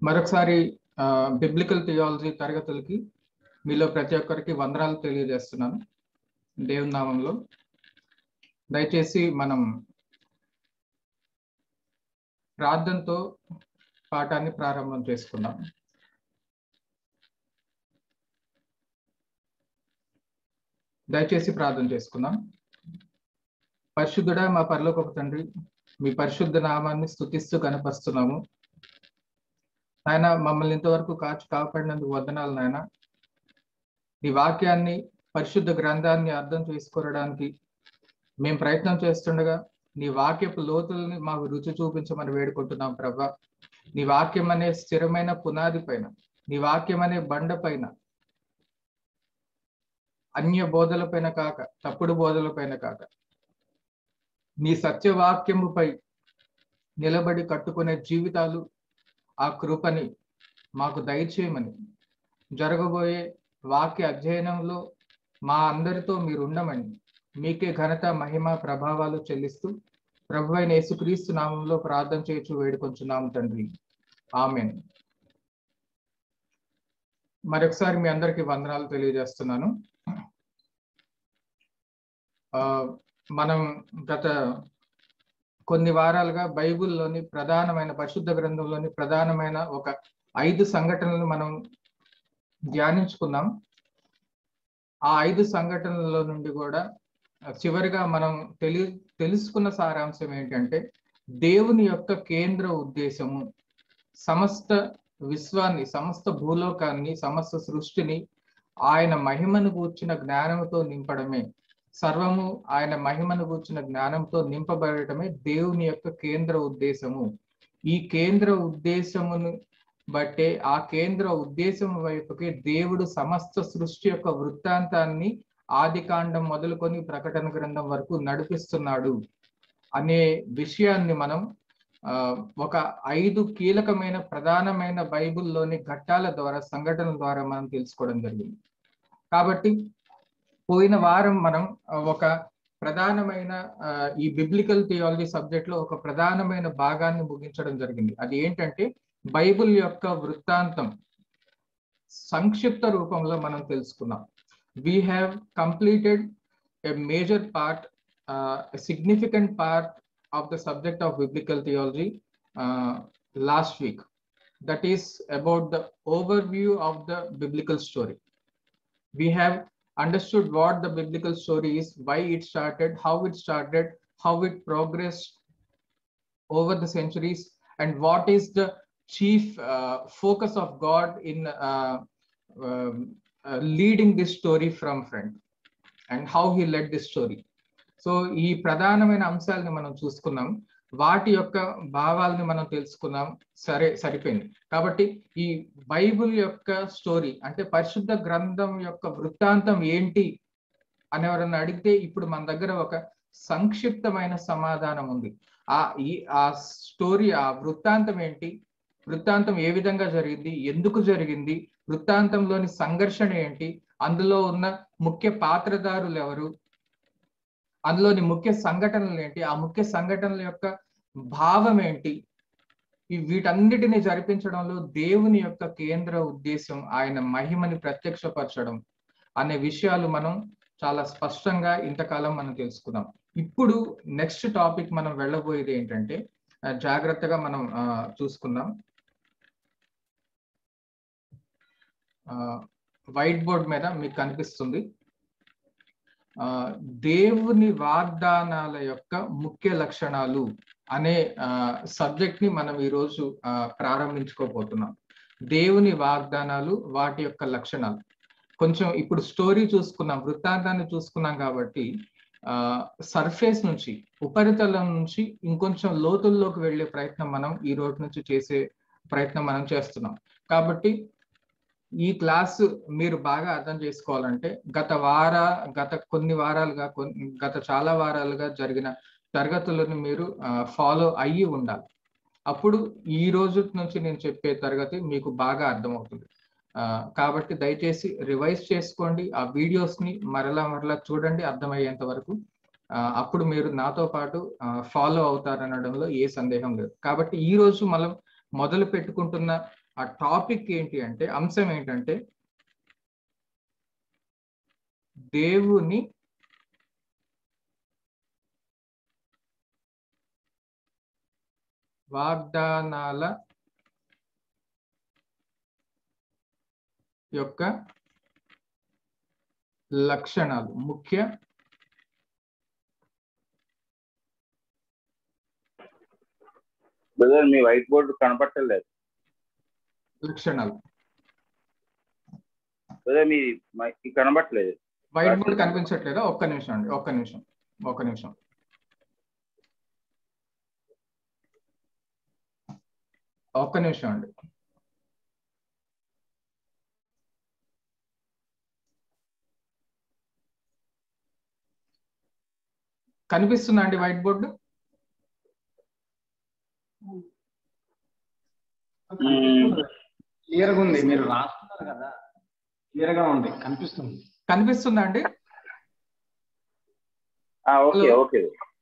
మరొకసారి biblical theology తరగతులకి మీలో ప్రతి ఒక్కరికి వందనాలు తెలియజేస్తున్నాను దేవుని నామంలో దయచేసి మనం ప్రార్థనతో పాఠాన్ని ప్రారంభం చేసుకుందాం దయచేసి ప్రార్థన చేసుకుందాం పరిశుద్ధుడా మా పరలోకపు తండ్రి మీ పరిశుద్ధ నామాన్ని స్థుతిస్తూ కనపరుస్తున్నాము నాయన మమ్మల్ని ఇంతవరకు కాచి కాపాడినందుకు వదనాలు నాయన ఈ వాక్యాన్ని పరిశుద్ధ గ్రంథాన్ని అర్థం చేసుకోవడానికి మేము ప్రయత్నం చేస్తుండగా నీ వాక్యపు లోతుల్ని మాకు రుచి చూపించమని వేడుకుంటున్నాం ప్రభా నీ వాక్యం అనే స్థిరమైన పునాది పైన నీ వాక్యం అనే బండ పైన అన్య బోధల పైన కాక తప్పుడు బోధల పైన కాక నీ సత్యవాక్యముపై నిలబడి కట్టుకునే జీవితాలు ఆ కృపని మాకు దయచేయమని జరగబోయే వాక్య అధ్యయనంలో మా అందరితో మీరు ఉండమని మీకే ఘనత మహిమ ప్రభావాలు చెల్లిస్తూ ప్రభు అయిన యేసుక్రీస్తు నామంలో ప్రార్థన చేయొచ్చు వేడుకొంచున్నాము తండ్రి ఆమెన్ మరొకసారి మీ అందరికి వందనాలు తెలియజేస్తున్నాను మనం గత కొన్ని వారాలుగా బైబిల్లోని ప్రధానమైన పరిశుద్ధ గ్రంథంలోని ప్రధానమైన ఒక ఐదు సంఘటనలు మనం ధ్యానించుకున్నాం ఆ ఐదు సంఘటనల నుండి కూడా చివరిగా మనం తెలి తెలుసుకున్న సారాంశం ఏంటంటే దేవుని యొక్క కేంద్ర ఉద్దేశము సమస్త విశ్వాన్ని సమస్త భూలోకాన్ని సమస్త సృష్టిని ఆయన మహిమను కూర్చిన జ్ఞానంతో నింపడమే సర్వము ఆయన మహిమను కూర్చిన జ్ఞానంతో నింపబడటమే దేవుని యొక్క కేంద్ర ఉద్దేశము ఈ కేంద్ర ఉద్దేశమును బట్టే ఆ కేంద్ర ఉద్దేశం వైపుకి దేవుడు సమస్త సృష్టి యొక్క వృత్తాంతాన్ని ఆది కాండం మొదలుకొని ప్రకటన గ్రంథం వరకు నడిపిస్తున్నాడు అనే విషయాన్ని మనం ఒక ఐదు కీలకమైన ప్రధానమైన బైబిల్లోని ఘట్టాల ద్వారా సంఘటనల ద్వారా మనం తెలుసుకోవడం జరిగింది కాబట్టి పోయిన వారం మనం ఒక ప్రధానమైన ఈ బిబ్లికల్ థియాలజీ సబ్జెక్ట్ లో ఒక ప్రధానమైన భాగాన్ని ముగించడం జరిగింది అది ఏంటంటే బైబిల్ యొక్క వృత్తాంతం సంక్షిప్త రూపంలో మనం తెలుసుకున్నాం we have completed a major part a significant part of the subject of biblical theology last week that is about the overview of the biblical story we have understood what the biblical story is, why it started, how it started, how it progressed over the centuries, and what is the chief uh, focus of God in uh, um, uh, leading this story from front, and how he led this story. So ఈ ప్రధానమైన అంశాలని మనం చూసుకున్నాం వాటి యొక్క భావాలని మనం తెలుసుకున్నాం సరే సరిపోయింది కాబట్టి ఈ బైబుల్ యొక్క స్టోరీ అంటే పరిశుద్ధ గ్రంథం యొక్క వృత్తాంతం ఏంటి అని ఎవరన్నా అడిగితే ఇప్పుడు మన దగ్గర ఒక సంక్షిప్తమైన సమాధానం ఉంది ఆ ఈ ఆ స్టోరీ ఆ వృత్తాంతం ఏంటి వృత్తాంతం ఏ విధంగా జరిగింది ఎందుకు జరిగింది వృత్తాంతంలోని సంఘర్షణ ఏంటి అందులో ఉన్న ముఖ్య పాత్రదారులు ఎవరు అందులోని ముఖ్య సంఘటనలు ఏంటి ఆ ముఖ్య సంఘటనల యొక్క భావం ఏంటి ఈ వీటన్నిటిని జరిపించడంలో దేవుని యొక్క కేంద్ర ఉద్దేశం ఆయన మహిమని ప్రత్యక్షపరచడం అనే విషయాలు మనం చాలా స్పష్టంగా ఇంతకాలం మనం తెలుసుకుందాం ఇప్పుడు నెక్స్ట్ టాపిక్ మనం వెళ్ళబోయేది ఏంటంటే జాగ్రత్తగా మనం చూసుకుందాం వైట్ బోర్డ్ మీద మీకు కనిపిస్తుంది దేవుని వాగ్దానాల యొక్క ముఖ్య లక్షణాలు అనే సబ్జెక్ట్ ని మనం ఈరోజు ప్రారంభించుకోబోతున్నాం దేవుని వాగ్దానాలు వాటి యొక్క లక్షణాలు కొంచెం ఇప్పుడు స్టోరీ చూసుకున్నాం వృత్తాంతాన్ని చూసుకున్నాం కాబట్టి సర్ఫేస్ నుంచి ఉపరితలం నుంచి ఇంకొంచెం లోతుల్లోకి వెళ్ళే ప్రయత్నం మనం ఈ రోజు నుంచి చేసే ప్రయత్నం మనం చేస్తున్నాం కాబట్టి ఈ క్లాస్ మీరు బాగా అర్థం చేసుకోవాలంటే గత వార గత కొన్ని వారాలుగా గత చాలా వారాలుగా జరిగిన తరగతులను మీరు ఫాలో అయ్యి ఉండాలి అప్పుడు ఈ రోజు నుంచి నేను చెప్పే తరగతి మీకు బాగా అర్థమవుతుంది కాబట్టి దయచేసి రివైజ్ చేసుకోండి ఆ వీడియోస్ ని మరలా మరలా చూడండి అర్థమయ్యేంత వరకు అప్పుడు మీరు నాతో పాటు ఫాలో అవుతారనడంలో ఏ సందేహం లేదు కాబట్టి ఈ రోజు మనం మొదలు పెట్టుకుంటున్న ఆ టాపిక్ ఏంటి అంటే అంశం ఏంటంటే దేవుని వాగ్దానాల యొక్క లక్షణాలు ముఖ్య బ్రదర్ మీ వైట్ బోర్డు కనపట్టలేదు లక్షణాలు బ్రదర్ మీ మై- ఇది కనపట్లేదు వైట్ బోర్డ్ కనిపించట్లేదా ఒక్క నిమిషం అండి ఒక్క నిమిషం ఒక్క నిమిషం ఒక్క నిమిషం అండి కనిపిస్తుందా అండి వైట్ బోర్డు క్లియర్ గా ఉంది మీరు రాస్తున్నారు కదా క్లియర్ గా ఉంది కనిపిస్తుంది కనిపిస్తుందా అండి ఆ, okay Hello. Okay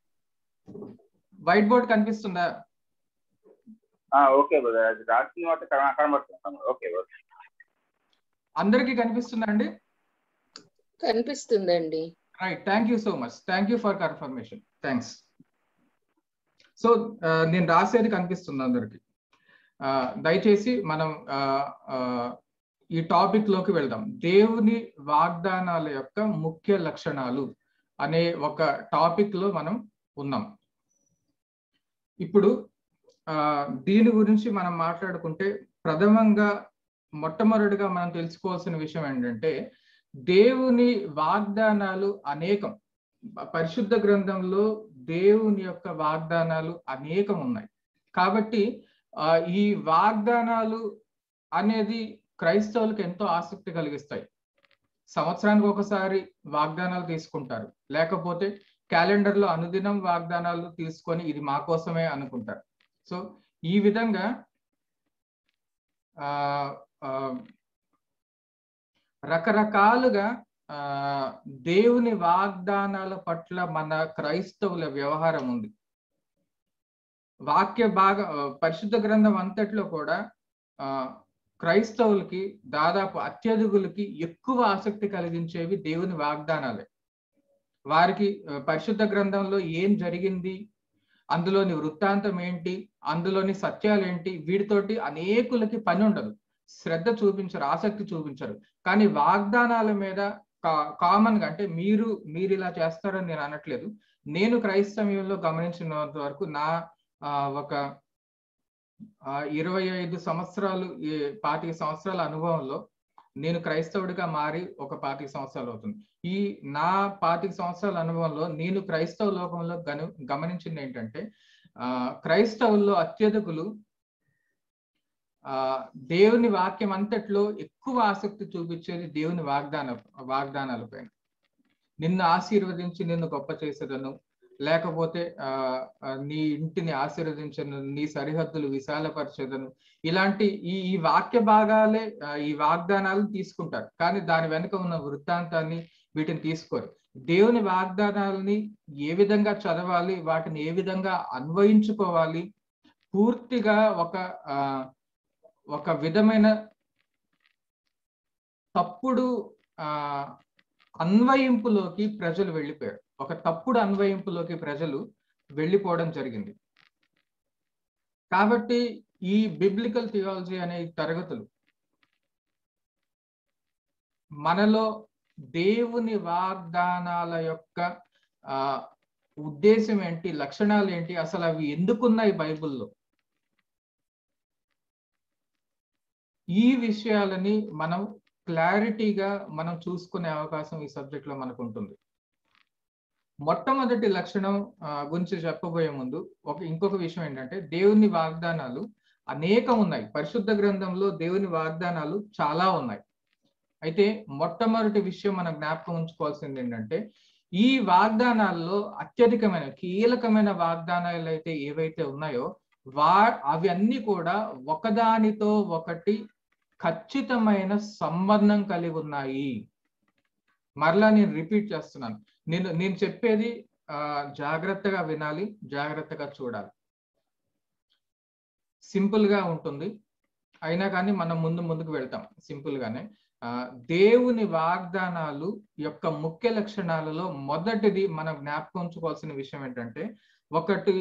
white board కనిపిస్తుందా ఆ, ఓకే బ్రదర్ అది రాసిన మాట కన- కనబడుతుంది ఓకే ఓకే అందరికీ కనిపిస్తుందా అండి కనిపిస్తుందండి right thank you so much thank you for confirmation thanks so నేను రాసేది కనిపిస్తుంది అందరికి ఆ, దయచేసి మనం ఆ, ఆ, ఈ టాపిక్ లోకి వెళ్దాం దేవుని వాగ్దానాల యొక్క ముఖ్య లక్షణాలు అనే ఒక టాపిక్ లో మనం ఉన్నాం ఇప్పుడు ఆ, దీని గురించి మనం మాట్లాడుకుంటే ప్రథమంగా మొట్టమొదటిగా మనం తెలుసుకోవాల్సిన విషయం ఏంటంటే దేవుని వాగ్దానాలు అనేకం పరిశుద్ధ గ్రంథంలో దేవుని యొక్క వాగ్దానాలు అనేకం ఉన్నాయి కాబట్టి ఆ, ఈ వాగ్దానాలు అనేది క్రైస్తవులకు ఎంతో ఆసక్తి కలిగిస్తాయి సంవత్సరానికి ఒకసారి వాగ్దానాలు తీసుకుంటారు లేకపోతే క్యాలెండర్ లో అనుదినం వాగ్దానాలు తీసుకొని ఇది మా కోసమే అనుకుంటారు సో ఈ విధంగా ఆ ఆ, రకరకాలుగా ఆ దేవుని వాగ్దానాల పట్ల మన క్రైస్తవుల వ్యవహారం ఉంది వాక్య భాగ పరిశుద్ధ గ్రంథం అంతట్లో కూడా ఆ క్రైస్తవులకి దాదాపు అత్యధికులకి ఎక్కువ ఆసక్తి కలిగించేవి దేవుని వాగ్దానాలే వారికి ఆ, పరిశుద్ధ గ్రంథంలో ఏం జరిగింది అందులోని వృత్తాంతం ఏంటి అందులోని సత్యాలు ఏంటి వీటితోటి అనేకులకి పని ఉండదు శ్రద్ధ చూపించరు ఆసక్తి చూపించరు కానీ వాగ్దానాల మీద కామన్ గా అంటే మీరు మీరు ఇలా చేస్తారని నేను అనట్లేదు నేను క్రైస్తవ్యంలో గమనించినంత వరకు నా ఆ, ఒక ఆ, ఇరవై ఐదు సంవత్సరాలు ఈ పాతిక సంవత్సరాల అనుభవంలో నేను క్రైస్తవుడిగా మారి ఒక పాతిక సంవత్సరాలు అవుతుంది ఈ నా పాతిక సంవత్సరాల అనుభవంలో నేను క్రైస్తవ లోకంలో గను గమనించింది ఏంటంటే ఆ క్రైస్తవుల్లో అత్యధికులు ఆ దేవుని వాక్యం అంతట్లో ఎక్కువ ఆసక్తి చూపించేది దేవుని వాగ్దాన వాగ్దానాలపైన నిన్ను ఆశీర్వదించి నిన్ను గొప్ప చేసేదను లేకపోతే ఆ ఆ, నీ ఇంటిని ఆశీర్వదించను నీ సరిహద్దులు విశాలపరచేదను ఇలాంటి ఈ ఈ వాక్య భాగాలే ఆ, ఈ వాగ్దానాలు తీసుకుంటారు కానీ దాని వెనుక ఉన్న వృత్తాంతాన్ని వీటిని తీసుకోరు దేవుని వాగ్దానాలని ఏ విధంగా చదవాలి వాటిని ఏ విధంగా అన్వయించుకోవాలి పూర్తిగా ఒక ఆ ఒక విధమైన తప్పుడు ఆ అన్వయింపులోకి ప్రజలు వెళ్ళిపోయారు ఒక తప్పుడు అన్వయింపులోకి ప్రజలు వెళ్ళిపోవడం జరిగింది కాబట్టి ఈ బిబ్లికల్ థియాలజీ అనే ఈ తరగతులు మనలో దేవుని వాగ్దానాల యొక్క ఆ ఉద్దేశం ఏంటి లక్షణాలు ఏంటి అసలు అవి ఎందుకున్నాయి బైబిల్లో ఈ విషయాలని మనం క్లారిటీగా మనం చూసుకునే అవకాశం ఈ సబ్జెక్ట్ లో మనకు ఉంటుంది మొట్టమొదటి లక్షణం ఆ, గురించి చెప్పబోయే ముందు ఒక ఇంకొక విషయం ఏంటంటే దేవుని వాగ్దానాలు అనేకం ఉన్నాయి పరిశుద్ధ గ్రంథంలో దేవుని వాగ్దానాలు చాలా ఉన్నాయి అయితే మొట్టమొదటి విషయం మనం జ్ఞాపకం ఉంచుకోవాల్సింది ఏంటంటే ఈ వాగ్దానాల్లో అత్యధికమైన కీలకమైన వాగ్దానాలు అయితే ఏవైతే ఉన్నాయో వా అవి అన్ని కూడా ఒకదానితో ఒకటి ఖచ్చితమైన సంబంధం కలిగి ఉన్నాయి మరలా నేను రిపీట్ చేస్తున్నాను నేను నేను చెప్పేది ఆ, జాగ్రత్తగా వినాలి జాగ్రత్తగా చూడాలి సింపుల్ గా ఉంటుంది అయినా కానీ మనం ముందు ముందుకు వెళ్తాం సింపుల్ గానే ఆ, దేవుని వాగ్దానాలు యొక్క ముఖ్య లక్షణాలలో మొదటిది మనం జ్ఞాపకం ఉంచుకోవాల్సిన విషయం ఏంటంటే ఒకటి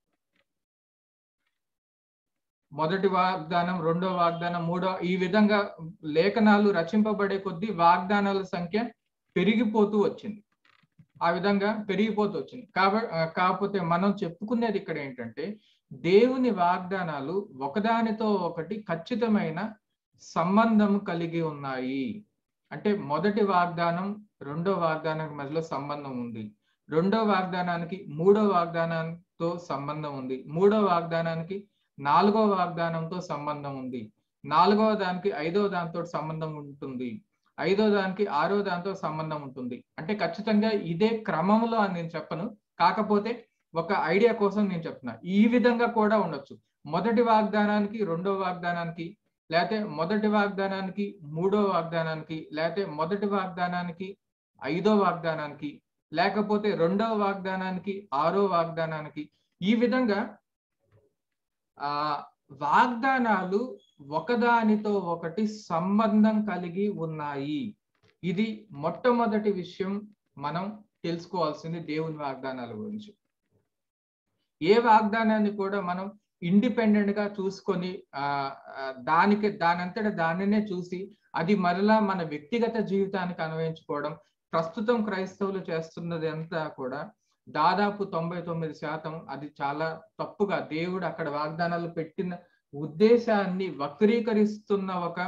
మొదటి వాగ్దానం రెండో వాగ్దానం మూడో ఈ విధంగా లేఖనాలు రచింపబడే కొద్దీ వాగ్దానాల సంఖ్య పెరిగిపోతూ వచ్చింది ఆ విధంగా పెరిగిపోతూ వచ్చింది కాబట్టి కాకపోతే మనం చెప్పుకునేది ఇక్కడ ఏంటంటే దేవుని వాగ్దానాలు ఒకదానితో ఒకటి ఖచ్చితమైన సంబంధం కలిగి ఉన్నాయి అంటే మొదటి వాగ్దానం రెండో వాగ్దానానికి మధ్యలో సంబంధం ఉంది రెండో వాగ్దానానికి మూడో వాగ్దానంతో సంబంధం ఉంది మూడో వాగ్దానానికి నాలుగో వాగ్దానంతో సంబంధం ఉంది నాలుగవ దానికి ఐదవ దానితో సంబంధం ఉంటుంది ఐదో దానికి ఆరో దాంతో సంబంధం ఉంటుంది అంటే ఖచ్చితంగా ఇదే క్రమంలో అని నేను చెప్పను కాకపోతే ఒక ఐడియా కోసం నేను చెప్తున్నా ఈ విధంగా కూడా ఉండొచ్చు మొదటి వాగ్దానానికి రెండో వాగ్దానానికి లేకపోతే మొదటి వాగ్దానానికి మూడో వాగ్దానానికి లేకపోతే మొదటి వాగ్దానానికి ఐదో వాగ్దానానికి లేకపోతే రెండవ వాగ్దానానికి ఆరో వాగ్దానానికి ఈ విధంగా ఆ వాగ్దానాలు ఒకదానితో ఒకటి సంబంధం కలిగి ఉన్నాయి ఇది మొట్టమొదటి విషయం మనం తెలుసుకోవాల్సింది దేవుని వాగ్దానాల గురించి ఏ వాగ్దానాన్ని కూడా మనం ఇండిపెండెంట్ గా చూసుకొని ఆ ఆ, దానికి దానంతట దానినే చూసి అది మరలా మన వ్యక్తిగత జీవితానికి అన్వయించుకోవడం ప్రస్తుతం క్రైస్తవులు చేస్తున్నది అంతా కూడా దాదాపు తొంభై తొమ్మిది శాతం అది చాలా తప్పుగా దేవుడు అక్కడ వాగ్దానాలు పెట్టిన ఉద్దేశాన్ని వక్రీకరిస్తున్న ఒక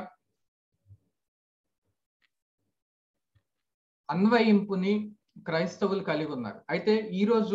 అన్వయింపుని క్రైస్తవులు కలిగి ఉన్నారు అయితే ఈ రోజు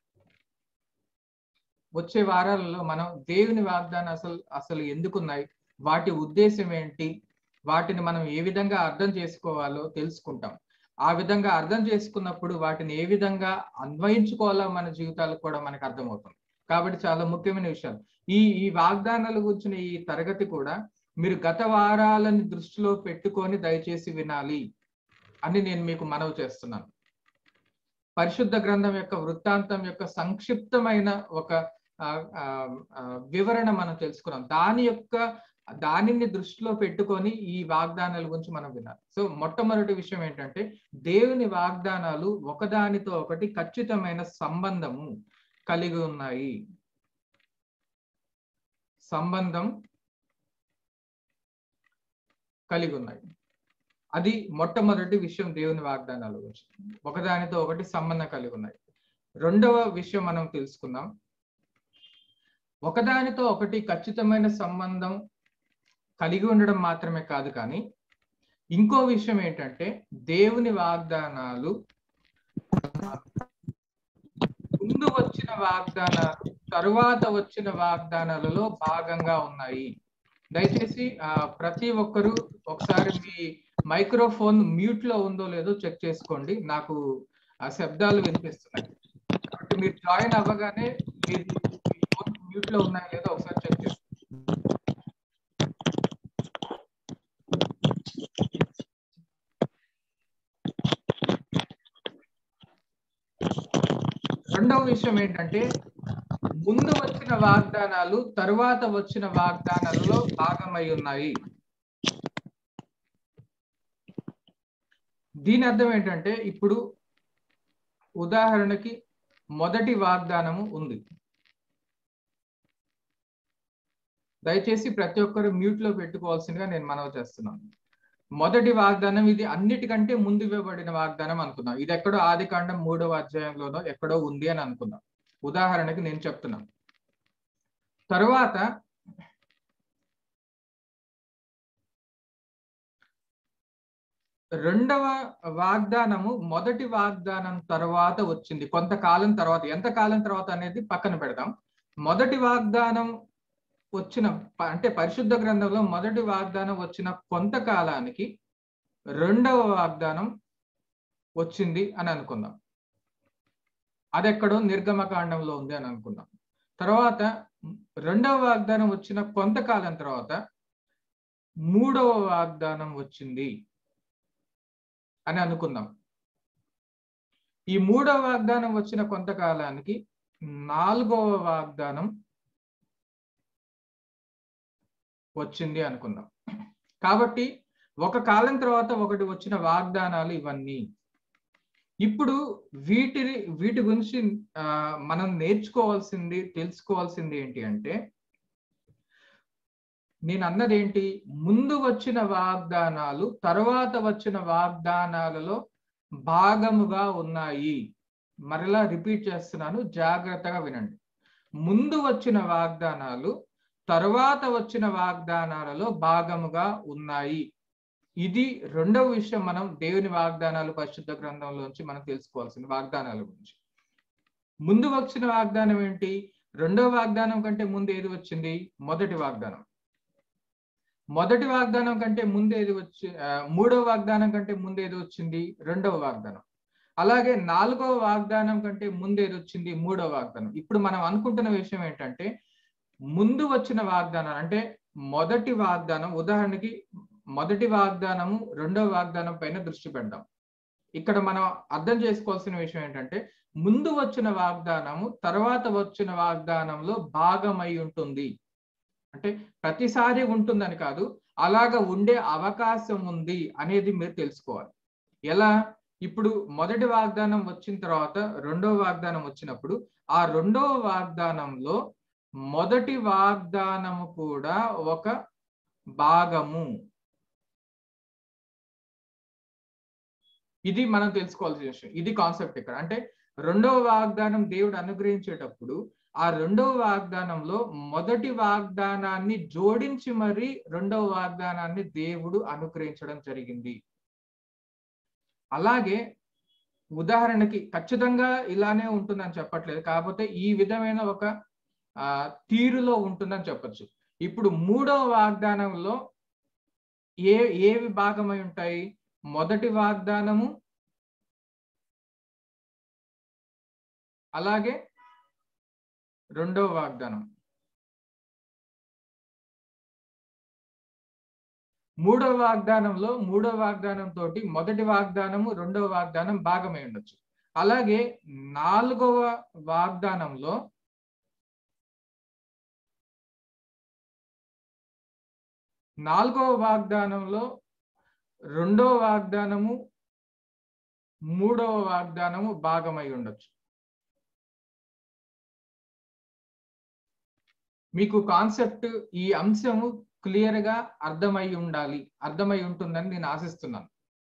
వచ్చే వారాలలో మనం దేవుని వాగ్దానం అసలు అసలు ఎందుకున్నాయి వాటి ఉద్దేశం ఏంటి వాటిని మనం ఏ విధంగా అర్థం చేసుకోవాలో తెలుసుకుంటాం ఆ విధంగా అర్థం చేసుకున్నప్పుడు వాటిని ఏ విధంగా అన్వయించుకోవాలో మన జీవితాలకు కూడా మనకు అర్థమవుతుంది కాబట్టి చాలా ముఖ్యమైన విషయాలు ఈ ఈ వాగ్దానాల గురించిన ఈ తరగతి కూడా మీరు గత వారాలని దృష్టిలో పెట్టుకొని దయచేసి వినాలి అని నేను మీకు మనవి చేస్తున్నాను పరిశుద్ధ గ్రంథం యొక్క వృత్తాంతం యొక్క సంక్షిప్తమైన ఒక ఆ, ఆ, ఆ, వివరణ మనం తెలుసుకున్నాం దాని యొక్క దానిని దృష్టిలో పెట్టుకొని ఈ వాగ్దానాల గురించి మనం వినాలి సో మొట్టమొదటి విషయం ఏంటంటే దేవుని వాగ్దానాలు ఒకదానితో ఒకటి ఖచ్చితమైన సంబంధము కలిగి ఉన్నాయి సంబంధం కలిగి ఉన్నాయి అది మొట్టమొదటి విషయం దేవుని వాగ్దానాల గురించి ఒకదానితో ఒకటి సంబంధం కలిగి ఉన్నాయి రెండవ విషయం మనం తెలుసుకుందాం ఒకదానితో ఒకటి ఖచ్చితమైన సంబంధం కలిగి ఉండడం మాత్రమే కాదు కానీ ఇంకో విషయం ఏంటంటే దేవుని వాగ్దానాలు ముందు వచ్చిన వాగ్దానాలు తరువాత వచ్చిన వాగ్దానాలలో భాగంగా ఉన్నాయి దయచేసి ఆ, ప్రతి ఒక్కరూ ఒకసారి మీ మైక్రోఫోన్ మ్యూట్ లో ఉందో లేదో చెక్ చేసుకోండి నాకు ఆ శబ్దాలు వినిపిస్తున్నాయి కాబట్టి మీరు జాయిన్ అవ్వగానే మీరు మీ ఫోన్ మ్యూట్ లో ఉన్నాయో లేదో ఒకసారి చెక్ చేసుకోండి రెండవ విషయం ఏంటంటే ముందు వచ్చిన వాగ్దానాలు తరువాత వచ్చిన వాగ్దానాలలో భాగమై ఉన్నాయి దీని అర్థం ఏంటంటే ఇప్పుడు ఉదాహరణకి మొదటి వాగ్దానము ఉంది దయచేసి ప్రతి ఒక్కరు మ్యూట్ లో పెట్టుకోవాల్సిందిగా నేను మనవి చేస్తున్నాను మొదటి వాగ్దానం ఇది అన్నిటికంటే ముందు ఇవ్వబడిన వాగ్దానం అనుకుందాం ఇది ఎక్కడో ఆది కాండం మూడవ అధ్యాయంలోనో ఎక్కడో ఉంది అని అనుకుందాం ఉదాహరణకి నేను చెప్తున్నాను తరువాత రెండవ వాగ్దానము మొదటి వాగ్దానం తర్వాత వచ్చింది కొంతకాలం తర్వాత ఎంత కాలం తర్వాత అనేది పక్కన పెడదాం మొదటి వాగ్దానం వచ్చిన ప- అంటే పరిశుద్ధ గ్రంథంలో మొదటి వాగ్దానం వచ్చిన కొంతకాలానికి రెండవ వాగ్దానం వచ్చింది అని అనుకుందాం అది ఎక్కడో నిర్గమకాండంలో ఉంది అని అనుకుందాం తర్వాత రెండవ వాగ్దానం వచ్చిన కొంతకాలం తర్వాత మూడవ వాగ్దానం వచ్చింది అని అనుకుందాం ఈ మూడవ వాగ్దానం వచ్చిన కొంతకాలానికి నాలుగవ వాగ్దానం వచ్చింది అనుకుందాం కాబట్టి ఒక కాలం తర్వాత ఒకటి వచ్చిన వాగ్దానాలు ఇవన్నీ ఇప్పుడు వీటిని వీటి గురించి ఆ, మనం నేర్చుకోవాల్సింది తెలుసుకోవాల్సింది ఏంటి అంటే నేను అన్నది ఏంటి ముందు వచ్చిన వాగ్దానాలు తర్వాత వచ్చిన వాగ్దానాలలో భాగముగా ఉన్నాయి మరలా రిపీట్ చేస్తున్నాను జాగ్రత్తగా వినండి ముందు వచ్చిన వాగ్దానాలు తర్వాత వచ్చిన వాగ్దానాలలో భాగముగా ఉన్నాయి ఇది రెండవ విషయం మనం దేవుని వాగ్దానాలు పరిశుద్ధ గ్రంథంలోంచి మనం తెలుసుకోవాల్సిన వాగ్దానాల గురించి ముందు వచ్చిన వాగ్దానం ఏంటి రెండవ వాగ్దానం కంటే ముందు ఏది వచ్చింది మొదటి వాగ్దానం మొదటి వాగ్దానం కంటే ముందు ఏది వచ్చి ఆ, మూడవ వాగ్దానం కంటే ముందు ఏది వచ్చింది రెండవ వాగ్దానం అలాగే నాలుగవ వాగ్దానం కంటే ముందు ఏది వచ్చింది మూడవ వాగ్దానం ఇప్పుడు మనం అనుకుంటున్న విషయం ఏంటంటే ముందు వచ్చిన వాగ్దానం అంటే మొదటి వాగ్దానం ఉదాహరణకి మొదటి వాగ్దానము రెండవ వాగ్దానం పైన దృష్టి పెడదాం ఇక్కడ మనం అర్థం చేసుకోవాల్సిన విషయం ఏంటంటే ముందు వచ్చిన వాగ్దానము తర్వాత వచ్చిన వాగ్దానంలో భాగమై ఉంటుంది అంటే ప్రతిసారి ఉంటుందని కాదు అలాగ ఉండే అవకాశం ఉంది అనేది మీరు తెలుసుకోవాలి ఎలా ఇప్పుడు మొదటి వాగ్దానం వచ్చిన తర్వాత రెండవ వాగ్దానం వచ్చినప్పుడు ఆ రెండవ వాగ్దానంలో మొదటి వాగ్దానము కూడా ఒక భాగము ఇది మనం తెలుసుకోవాల్సిన విషయం ఇది కాన్సెప్ట్ ఇక్కడ అంటే రెండవ వాగ్దానం దేవుడు అనుగ్రహించేటప్పుడు ఆ రెండవ వాగ్దానంలో మొదటి వాగ్దానాన్ని జోడించి మరి రెండవ వాగ్దానాన్ని దేవుడు అనుగ్రహించడం జరిగింది అలాగే ఉదాహరణకి ఖచ్చితంగా ఇలానే ఉంటుందని చెప్పట్లేదు కాకపోతే ఈ విధమైన ఒక ఆ తీరులో ఉంటుందని చెప్పొచ్చు ఇప్పుడు మూడవ వాగ్దానంలో ఏ ఏవి భాగమై ఉంటాయి మొదటి వాగ్దానము అలాగే రెండవ వాగ్దానం మూడవ వాగ్దానంలో మూడవ వాగ్దానం తోటి మొదటి వాగ్దానము రెండవ వాగ్దానం భాగమై ఉండొచ్చు అలాగే నాలుగవ వాగ్దానంలో నాలుగవ వాగ్దానంలో రెండవ వాగ్దానము మూడవ వాగ్దానము భాగమై ఉండొచ్చు మీకు కాన్సెప్ట్ ఈ అంశము క్లియర్ గా అర్థమై ఉండాలి అర్థమై ఉంటుందని నేను ఆశిస్తున్నాను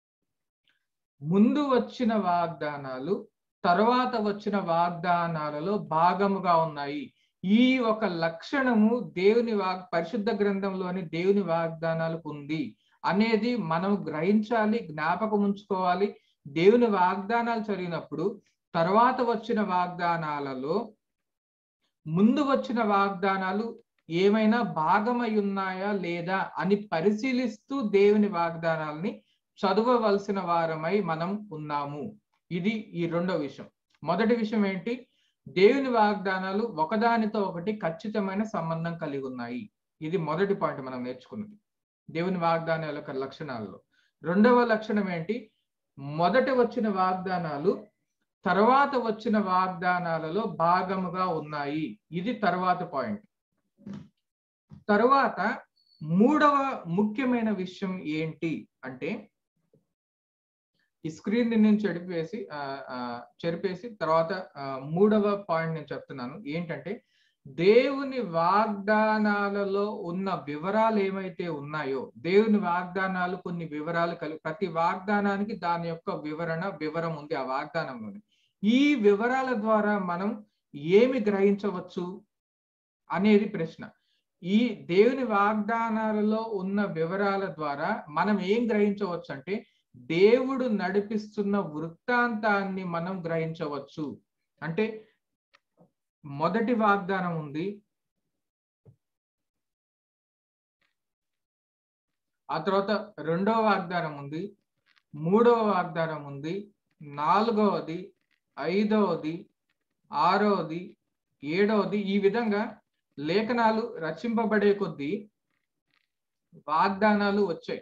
ముందు వచ్చిన వాగ్దానాలు తర్వాత వచ్చిన వాగ్దానాలలో భాగముగా ఉన్నాయి ఈ ఒక లక్షణము దేవుని వాగ్ పరిశుద్ధ గ్రంథంలోని దేవుని వాగ్దానాలకు ఉంది అనేది మనం గ్రహించాలి జ్ఞాపకం ఉంచుకోవాలి దేవుని వాగ్దానాలు చదివినప్పుడు తర్వాత వచ్చిన వాగ్దానాలలో ముందు వచ్చిన వాగ్దానాలు ఏమైనా భాగమై ఉన్నాయా లేదా అని పరిశీలిస్తూ దేవుని వాగ్దానాల్ని చదవవలసిన వారమై మనం ఉన్నాము ఇది ఈ రెండో విషయం మొదటి విషయం ఏంటి దేవుని వాగ్దానాలు ఒకదానితో ఒకటి ఖచ్చితమైన సంబంధం కలిగి ఉన్నాయి ఇది మొదటి పాయింట్ మనం నేర్చుకున్నది దేవుని వాగ్దానాల యొక్క లక్షణాలలో రెండవ లక్షణం ఏంటి మొదట వచ్చిన వాగ్దానాలు తర్వాత వచ్చిన వాగ్దానాలలో భాగముగా ఉన్నాయి ఇది తర్వాత పాయింట్ తరువాత మూడవ ముఖ్యమైన విషయం ఏంటి అంటే ఈ స్క్రీన్ నేను చెడిపేసి చెరిపేసి తర్వాత మూడవ పాయింట్ నేను చెప్తున్నాను ఏంటంటే దేవుని వాగ్దానాలలో ఉన్న వివరాలు ఏమైతే ఉన్నాయో దేవుని వాగ్దానాలు కొన్ని వివరాలు కలిగి ప్రతి వాగ్దానానికి దాని యొక్క వివరణ వివరం ఉంది ఆ వాగ్దానంలోని ఈ వివరాల ద్వారా మనం ఏమి గ్రహించవచ్చు అనేది ప్రశ్న ఈ దేవుని వాగ్దానాలలో ఉన్న వివరాల ద్వారా మనం ఏం గ్రహించవచ్చు అంటే దేవుడు నడిపిస్తున్న వృత్తాంతాన్ని మనం గ్రహించవచ్చు అంటే మొదటి వాగ్దానం ఉంది ఆ తర్వాత రెండవ వాగ్దానం ఉంది మూడవ వాగ్దానం ఉంది నాలుగవది ఐదవది ఆరవది ఏడవది ఈ విధంగా లేఖనాలు రచింపబడే కొద్దీ వాగ్దానాలు వచ్చాయి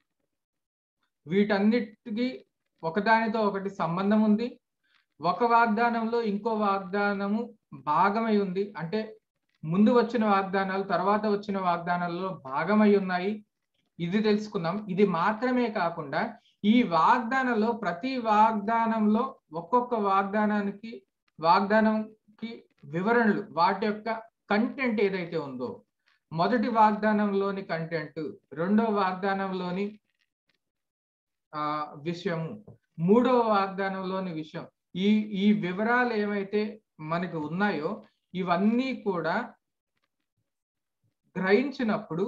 వీటన్నిటికీ ఒకదానితో ఒకటి సంబంధం ఉంది ఒక వాగ్దానంలో ఇంకో వాగ్దానము భాగమై ఉంది అంటే ముందు వచ్చిన వాగ్దానాలు తర్వాత వచ్చిన వాగ్దానాల్లో భాగమై ఉన్నాయి ఇది తెలుసుకున్నాం ఇది మాత్రమే కాకుండా ఈ వాగ్దానంలో ప్రతి వాగ్దానంలో ఒక్కొక్క వాగ్దానానికి వాగ్దానంకి వివరణలు వాటి యొక్క కంటెంట్ ఏదైతే ఉందో మొదటి వాగ్దానంలోని కంటెంట్ రెండో వాగ్దానంలోని ఆ విషయము మూడవ వాగ్దానంలోని విషయం ఈ ఈ వివరాలు ఏవైతే మనకు ఉన్నాయో ఇవన్నీ కూడా గ్రహించినప్పుడు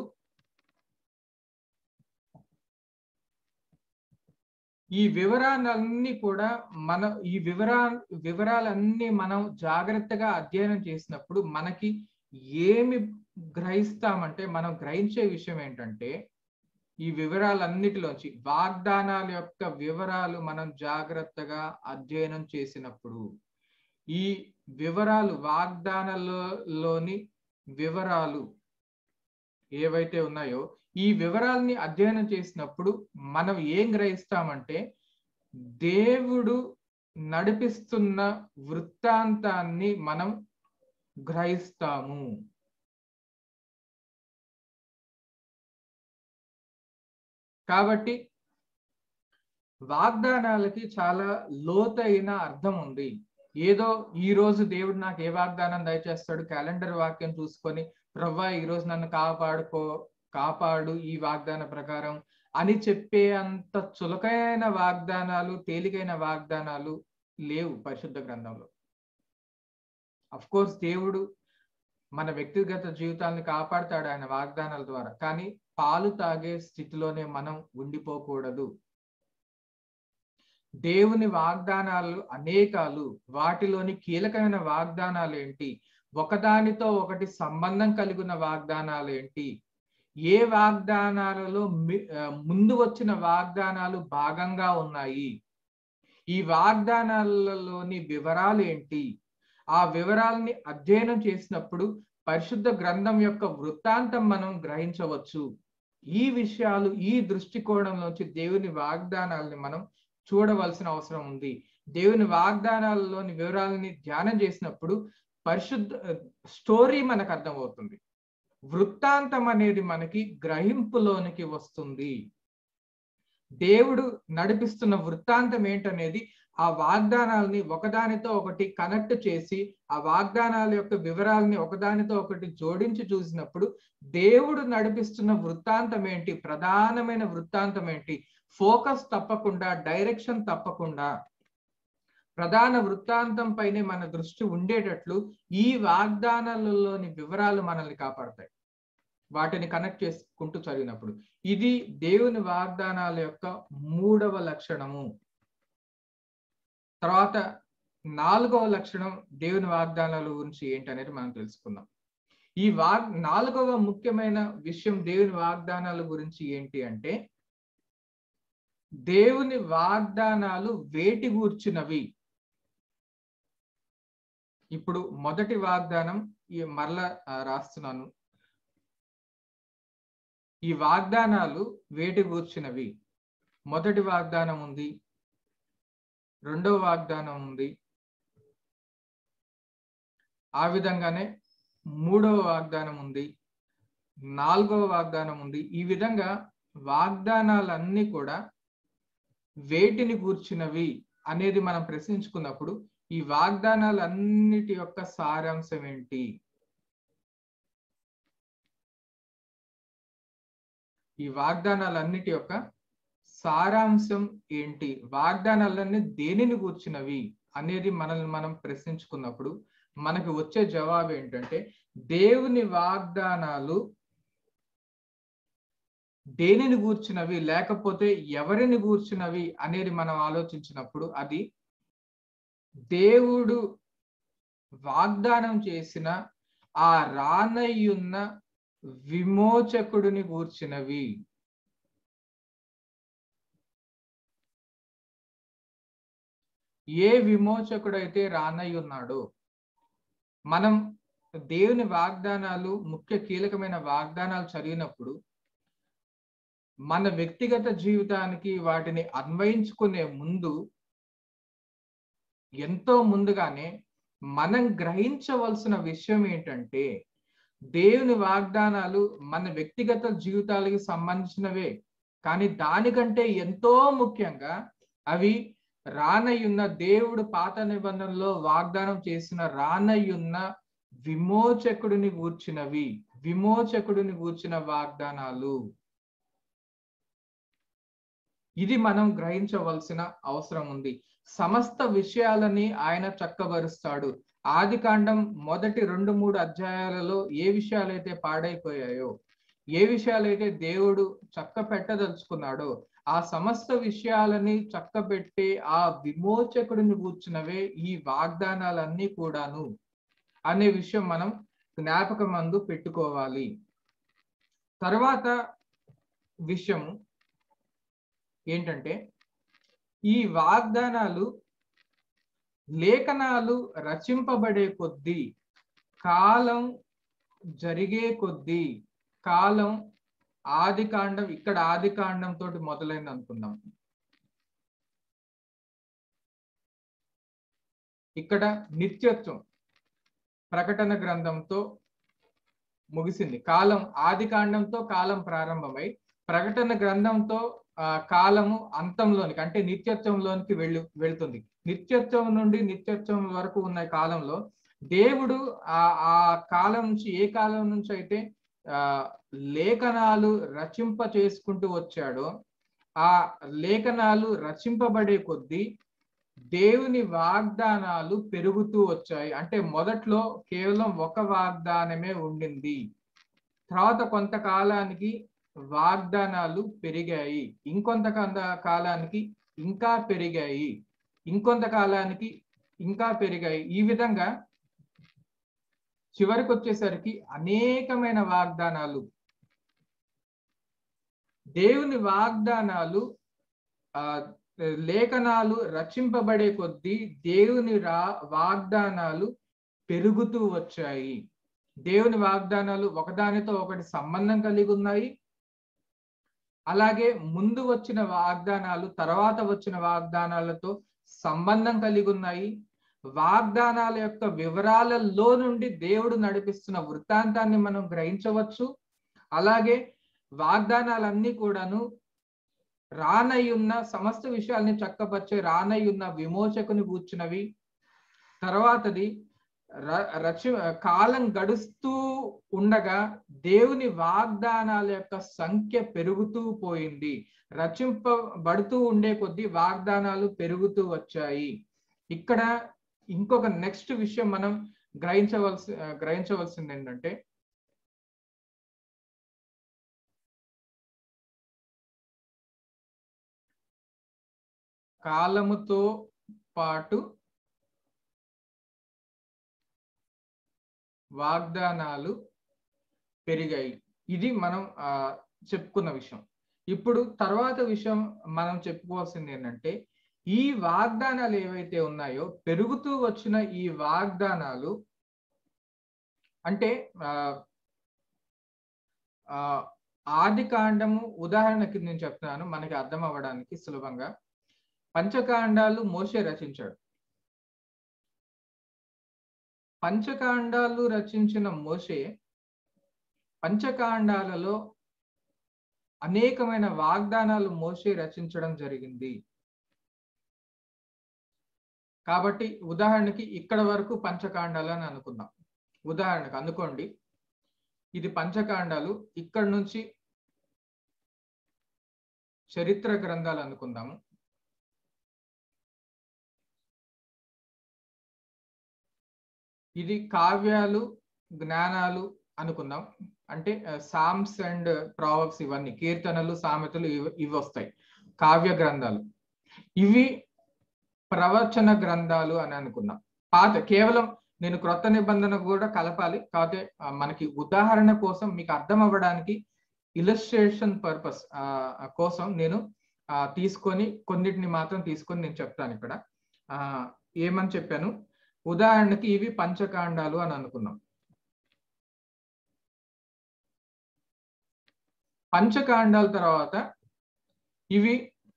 ఈ వివరాలన్నీ కూడా మన ఈ వివరా వివరాలన్నీ మనం జాగ్రత్తగా అధ్యయనం చేసినప్పుడు మనకి ఏమి గ్రహిస్తామంటే మనం గ్రహించే విషయం ఏంటంటే ఈ వివరాలన్నిటిలోంచి వాగ్దానాల యొక్క వివరాలు మనం జాగ్రత్తగా అధ్యయనం చేసినప్పుడు ఈ వివరాలు వాగ్దానాలలోని వివరాలు ఏవైతే ఉన్నాయో ఈ వివరాల్ని అధ్యయనం చేసినప్పుడు మనం ఏం గ్రహిస్తామంటే దేవుడు నడిపిస్తున్న వృత్తాంతాన్ని మనం గ్రహిస్తాము కాబట్టి వాగ్దానాలకి చాలా లోతైన అర్థం ఉంది ఏదో ఈ రోజు దేవుడు నాకు ఏ వాగ్దానం దయచేస్తాడు క్యాలెండర్ వాక్యం చూసుకొని ప్రవ్వా ఈ రోజు నన్ను కాపాడుకో కాపాడు ఈ వాగ్దాన ప్రకారం అని చెప్పే అంత చులకైన వాగ్దానాలు తేలికైన వాగ్దానాలు లేవు పరిశుద్ధ గ్రంథంలో అఫ్ కోర్స్ దేవుడు మన వ్యక్తిగత జీవితాన్ని కాపాడుతాడు ఆయన వాగ్దానాల ద్వారా కానీ పాలు తాగే స్థితిలోనే మనం ఉండిపోకూడదు దేవుని వాగ్దానాలు అనేకాలు వాటిలోని కీలకమైన వాగ్దానాలు ఏంటి ఒకదానితో ఒకటి సంబంధం కలిగిన వాగ్దానాలు ఏంటి ఏ వాగ్దానాలలో ముందు వచ్చిన వాగ్దానాలు భాగంగా ఉన్నాయి ఈ వాగ్దానాలలోని వివరాలు ఏంటి ఆ వివరాలని అధ్యయనం చేసినప్పుడు పరిశుద్ధ గ్రంథం యొక్క వృత్తాంతం మనం గ్రహించవచ్చు ఈ విషయాలు ఈ దృష్టికోణంలోంచి దేవుని వాగ్దానాలని మనం చూడవలసిన అవసరం ఉంది దేవుని వాగ్దానాలలోని వివరాలని ధ్యానం చేసినప్పుడు పరిశుద్ధ స్టోరీ మనకు అర్థమవుతుంది వృత్తాంతం అనేది మనకి గ్రహింపులోనికి వస్తుంది దేవుడు నడిపిస్తున్న వృత్తాంతం ఏంటనేది ఆ వాగ్దానాలని ఒకదానితో ఒకటి కనెక్ట్ చేసి ఆ వాగ్దానాల యొక్క వివరాలని ఒకదానితో ఒకటి జోడించి చూసినప్పుడు దేవుడు నడిపిస్తున్న వృత్తాంతం ఏంటి ప్రధానమైన వృత్తాంతం ఏంటి ఫోకస్ తప్పకుండా డైరెక్షన్ తప్పకుండా ప్రధాన వృత్తాంతం పైనే మన దృష్టి ఉండేటట్లు ఈ వాగ్దానాలలోని వివరాలు మనల్ని కాపాడతాయి వాటిని కనెక్ట్ చేసుకుంటూ చదివినప్పుడు ఇది దేవుని వాగ్దానాల యొక్క మూడవ లక్షణము తర్వాత నాలుగవ లక్షణం దేవుని వాగ్దానాల గురించి ఏంటనేది మనం తెలుసుకుందాం ఈ వాగ్ నాలుగవ ముఖ్యమైన విషయం దేవుని వాగ్దానాల గురించి ఏంటి అంటే దేవుని వాగ్దానాలు వేటి గూర్చినవి ఇప్పుడు మొదటి వాగ్దానం ఈ మరల రాస్తున్నాను ఈ వాగ్దానాలు వేటి గూర్చినవి మొదటి వాగ్దానం ఉంది రెండవ వాగ్దానం ఉంది ఆ విధంగానే మూడవ వాగ్దానం ఉంది నాలుగవ వాగ్దానం ఉంది ఈ విధంగా వాగ్దానాలన్నీ కూడా వేటిని కూర్చున్నవి అనేది మనం ప్రశ్నించుకున్నప్పుడు ఈ వాగ్దానాలన్నిటి యొక్క సారాంశం ఏంటి ఈ వాగ్దానాలన్నిటి యొక్క సారాంశం ఏంటి వాగ్దానాలన్నీ దేనిని కూర్చున్నవి అనేది మనల్ని మనం ప్రశ్నించుకున్నప్పుడు మనకు వచ్చే జవాబు ఏంటంటే దేవుని వాగ్దానాలు దేనిని గూర్చినవి లేకపోతే ఎవరిని గూర్చినవి అనేది మనం ఆలోచించినప్పుడు అది దేవుడు వాగ్దానం చేసిన ఆ రానయ్యున్న విమోచకుడిని గూర్చినవి ఏ విమోచకుడైతే రానయ్యున్నాడో మనం దేవుని వాగ్దానాలు ముఖ్య కీలకమైన వాగ్దానాలు చదివినప్పుడు మన వ్యక్తిగత జీవితానికి వాటిని అన్వయించుకునే ముందు ఎంతో ముందుగానే మనం గ్రహించవలసిన విషయం ఏంటంటే దేవుని వాగ్దానాలు మన వ్యక్తిగత జీవితాలకి సంబంధించినవే కానీ దానికంటే ఎంతో ముఖ్యంగా అవి రానయ్యున్న దేవుడు పాత నిబంధనలో వాగ్దానం చేసిన రానయ్యున్న విమోచకుడిని గూర్చినవి విమోచకుడిని గూర్చిన వాగ్దానాలు ఇది మనం గ్రహించవలసిన అవసరం ఉంది సమస్త విషయాలని ఆయన చక్కబరుస్తాడు ఆది కాండం మొదటి రెండు మూడు అధ్యాయాలలో ఏ విషయాలైతే పాడైపోయాయో ఏ విషయాలైతే దేవుడు చక్క పెట్టదలుచుకున్నాడో ఆ సమస్త విషయాలని చక్కబెట్టే ఆ విమోచకుడిని కూర్చున్నవే ఈ వాగ్దానాలన్నీ కూడాను అనే విషయం మనం జ్ఞాపకం మందు పెట్టుకోవాలి తర్వాత విషయం ఏంటంటే ఈ వాగ్దానాలు లేఖనాలు రచింపబడే కొద్దీ కాలం జరిగే కొద్దీ కాలం ఆది కాండం ఇక్కడ ఆది కాండం తోటి మొదలైంది అనుకుందాం ఇక్కడ నిత్యత్వం ప్రకటన గ్రంథంతో ముగిసింది కాలం ఆది కాండంతో కాలం ప్రారంభమై ప్రకటన గ్రంథంతో ఆ కాలము అంతంలోనికి అంటే నిత్యత్వంలోనికి వెళ్ళి వెళ్తుంది నిత్యత్వం నుండి నిత్యత్వం వరకు ఉన్న కాలంలో దేవుడు ఆ ఆ కాలం నుంచి ఏ కాలం నుంచి అయితే ఆ లేఖనాలు రచింప చేసుకుంటూ వచ్చాడో ఆ లేఖనాలు రచింపబడే కొద్దీ దేవుని వాగ్దానాలు పెరుగుతూ వచ్చాయి అంటే మొదట్లో కేవలం ఒక వాగ్దానమే ఉండింది తర్వాత కొంతకాలానికి వాగ్దానాలు పెరిగాయి ఇంకొంత కాలానికి ఇంకా పెరిగాయి ఇంకొంత కాలానికి ఇంకా పెరిగాయి ఈ విధంగా చివరికి వచ్చేసరికి అనేకమైన వాగ్దానాలు దేవుని వాగ్దానాలు ఆ లేఖనాలు రచింపబడే కొద్దీ దేవుని రా వాగ్దానాలు పెరుగుతూ వచ్చాయి దేవుని వాగ్దానాలు ఒకదానితో ఒకటి సంబంధం కలిగి ఉన్నాయి అలాగే ముందు వచ్చిన వాగ్దానాలు తర్వాత వచ్చిన వాగ్దానాలతో సంబంధం కలిగి ఉన్నాయి వాగ్దానాల యొక్క వివరాలలో నుండి దేవుడు నడిపిస్తున్న వృత్తాంతాన్ని మనం గ్రహించవచ్చు అలాగే వాగ్దానాలన్నీ కూడాను రానయ్యున్న సమస్త విషయాల్ని చక్కపరిచే రానయ్యున్న విమోచకుని కూర్చున్నవి తర్వాతది రచి కాలం గడుస్తూ ఉండగా దేవుని వాగ్దానాల యొక్క సంఖ్య పెరుగుతూ పోయింది రచింపబడుతూ ఉండే కొద్దీ వాగ్దానాలు పెరుగుతూ వచ్చాయి ఇక్కడ ఇంకొక నెక్స్ట్ విషయం మనం గ్రహించవలసి గ్రహించవలసింది ఏంటంటే కాలముతో పాటు వాగ్దానాలు పెరిగాయి ఇది మనం ఆ చెప్పుకున్న విషయం ఇప్పుడు తర్వాత విషయం మనం చెప్పుకోవాల్సింది ఏంటంటే ఈ వాగ్దానాలు ఏవైతే ఉన్నాయో పెరుగుతూ వచ్చిన ఈ వాగ్దానాలు అంటే ఆ ఆది కాండము ఉదాహరణకి నేను చెప్తున్నాను మనకి అర్థం అవ్వడానికి సులభంగా పంచకాండాలు మోసే రచించాడు పంచకాండాలు రచించిన మోసే పంచకాండాలలో అనేకమైన వాగ్దానాలు మోసే రచించడం జరిగింది కాబట్టి ఉదాహరణకి ఇక్కడ వరకు పంచకాండాలు అని అనుకుందాం ఉదాహరణకు అనుకోండి ఇది పంచకాండాలు ఇక్కడ నుంచి చరిత్ర గ్రంథాలు అనుకుందాము ఇది కావ్యాలు జ్ఞానాలు అనుకుందాం అంటే సామ్స్ అండ్ ప్రావబ్స్ ఇవన్నీ కీర్తనలు సామెతలు ఇవి వస్తాయి కావ్య గ్రంథాలు ఇవి ప్రవచన గ్రంథాలు అని అనుకుందాం పాత కేవలం నేను క్రొత్త నిబంధన కూడా కలపాలి కాకపోతే మనకి ఉదాహరణ కోసం మీకు అర్థం అవ్వడానికి ఇలస్ట్రేషన్ పర్పస్ కోసం నేను తీసుకొని కొన్నిటిని మాత్రం తీసుకొని నేను చెప్తాను ఇక్కడ ఏమని చెప్పాను ఉదాహరణకి ఇవి పంచకాండాలు అని అనుకున్నాం పంచకాండాల తర్వాత ఇవి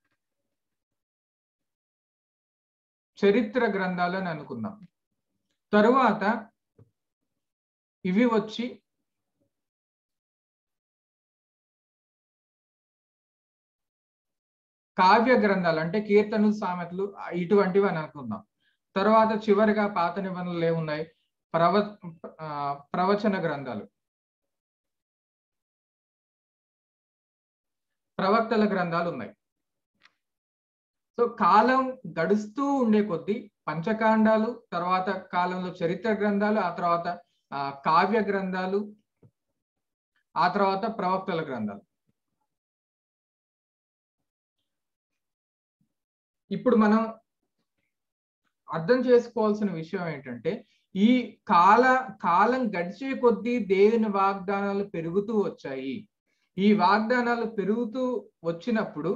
చరిత్ర గ్రంథాలు అని అనుకుందాం తరువాత ఇవి వచ్చి కావ్య గ్రంథాలు అంటే కీర్తనలు సామెతలు ఇటువంటివి అని అనుకుందాం తర్వాత చివరిగా పాత నిబంధనలు ఏమున్నాయి ప్రవ ఆ, ప్రవచన గ్రంథాలు ప్రవక్తల గ్రంథాలు ఉన్నాయి సో కాలం గడుస్తూ ఉండే కొద్దీ పంచకాండాలు తర్వాత కాలంలో చరిత్ర గ్రంథాలు ఆ తర్వాత ఆ, కావ్య గ్రంథాలు ఆ తర్వాత ప్రవక్తల గ్రంథాలు ఇప్పుడు మనం అర్థం చేసుకోవాల్సిన విషయం ఏంటంటే ఈ కాల కాలం గడిచే కొద్దీ దేవుని వాగ్దానాలు పెరుగుతూ వచ్చాయి ఈ వాగ్దానాలు పెరుగుతూ వచ్చినప్పుడు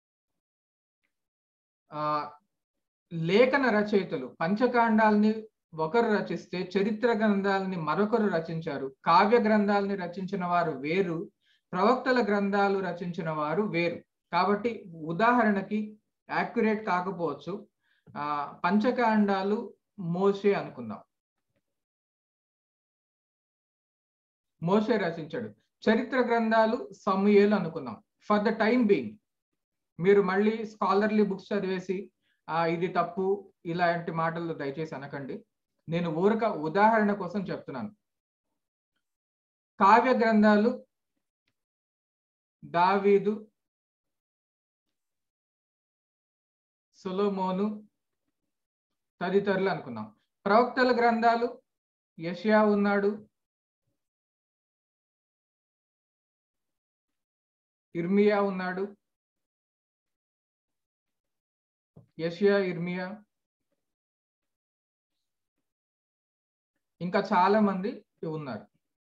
ఆ లేఖన రచయితలు పంచకాండాల్ని ఒకరు రచిస్తే చరిత్ర గ్రంథాలని మరొకరు రచించారు కావ్య గ్రంథాలని రచించిన వారు వేరు ప్రవక్తల గ్రంథాలు రచించిన వారు వేరు కాబట్టి ఉదాహరణకి యాక్యురేట్ కాకపోవచ్చు ఆ పంచకాండాలు మోసే అనుకుందాం మోసే రచించాడు చరిత్ర గ్రంథాలు సమూయేలు అనుకుందాం ఫర్ ద టైం బీయింగ్ మీరు మళ్ళీ స్కాలర్లీ బుక్స్ చదివేసి ఆ ఇది తప్పు ఇలాంటి మాటలు దయచేసి అనకండి నేను ఊరక ఉదాహరణ కోసం చెప్తున్నాను కావ్య గ్రంథాలు దావీదు సొలోమోను తదితరులు అనుకున్నాం ప్రవక్తల గ్రంథాలు యషయా ఉన్నాడు ఇర్మియా ఉన్నాడు యషియా ఇర్మియా ఇంకా చాలా మంది ఉన్నారు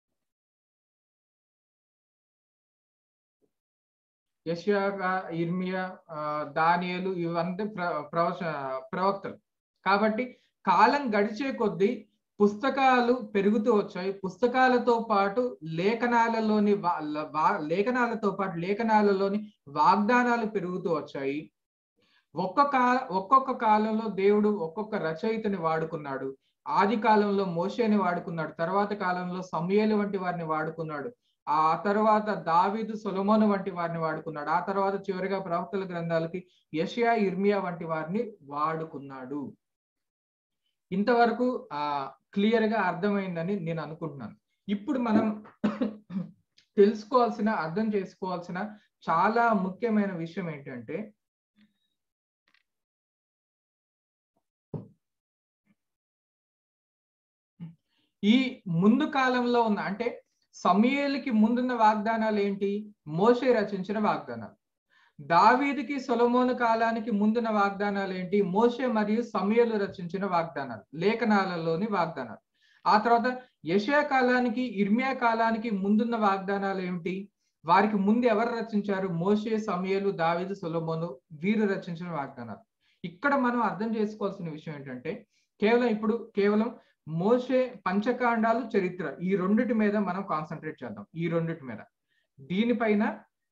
యషియా ఇర్మియా ఆ, దానియేలు ఇవంతా ప్ర ప్రవచ ప్రవక్తలు కాబట్టి కాలం గడిచే కొద్దీ పుస్తకాలు పెరుగుతూ వచ్చాయి పుస్తకాలతో పాటు లేఖనాలలోని వా- ల- వా- లేఖనాలతో పాటు లేఖనాలలోని వాగ్దానాలు పెరుగుతూ వచ్చాయి ఒక్కొక్క ఒక్కొక్క కాలంలో దేవుడు ఒక్కొక్క రచయితని వాడుకున్నాడు ఆది కాలంలో మోషేని వాడుకున్నాడు తర్వాత కాలంలో సమయలు వంటి వారిని వాడుకున్నాడు ఆ తర్వాత దావీదు సొలమోను వంటి వారిని వాడుకున్నాడు ఆ తర్వాత చివరిగా ప్రవక్తల గ్రంథాలకి యషయా ఇర్మియా వంటి వారిని వాడుకున్నాడు ఇంతవరకు ఆ క్లియర్ గా అర్థమైందని నేను అనుకుంటున్నాను ఇప్పుడు మనం తెలుసుకోవాల్సిన అర్థం చేసుకోవాల్సిన చాలా ముఖ్యమైన విషయం ఏంటంటే ఈ ముందు కాలంలో ఉన్న అంటే సమయలకి ముందున్న వాగ్దానాలు ఏంటి మోషే రచించిన వాగ్దానాలు దావీదికి సొలమోను కాలానికి ముందున్న వాగ్దానాలు ఏంటి మోషే మరియు సమయలు రచించిన వాగ్దానాలు లేఖనాలలోని వాగ్దానాలు ఆ తర్వాత యషయా కాలానికి ఇర్మియా కాలానికి ముందున్న వాగ్దానాలు ఏమిటి వారికి ముందు ఎవరు రచించారు మోషే సమయలు దావీదు సొలమోను వీరు రచించిన వాగ్దానాలు ఇక్కడ మనం అర్థం చేసుకోవాల్సిన విషయం ఏంటంటే కేవలం ఇప్పుడు కేవలం మోషే పంచకాండాలు చరిత్ర ఈ రెండిటి మీద మనం కాన్సన్ట్రేట్ చేద్దాం ఈ రెండిటి మీద దీనిపైన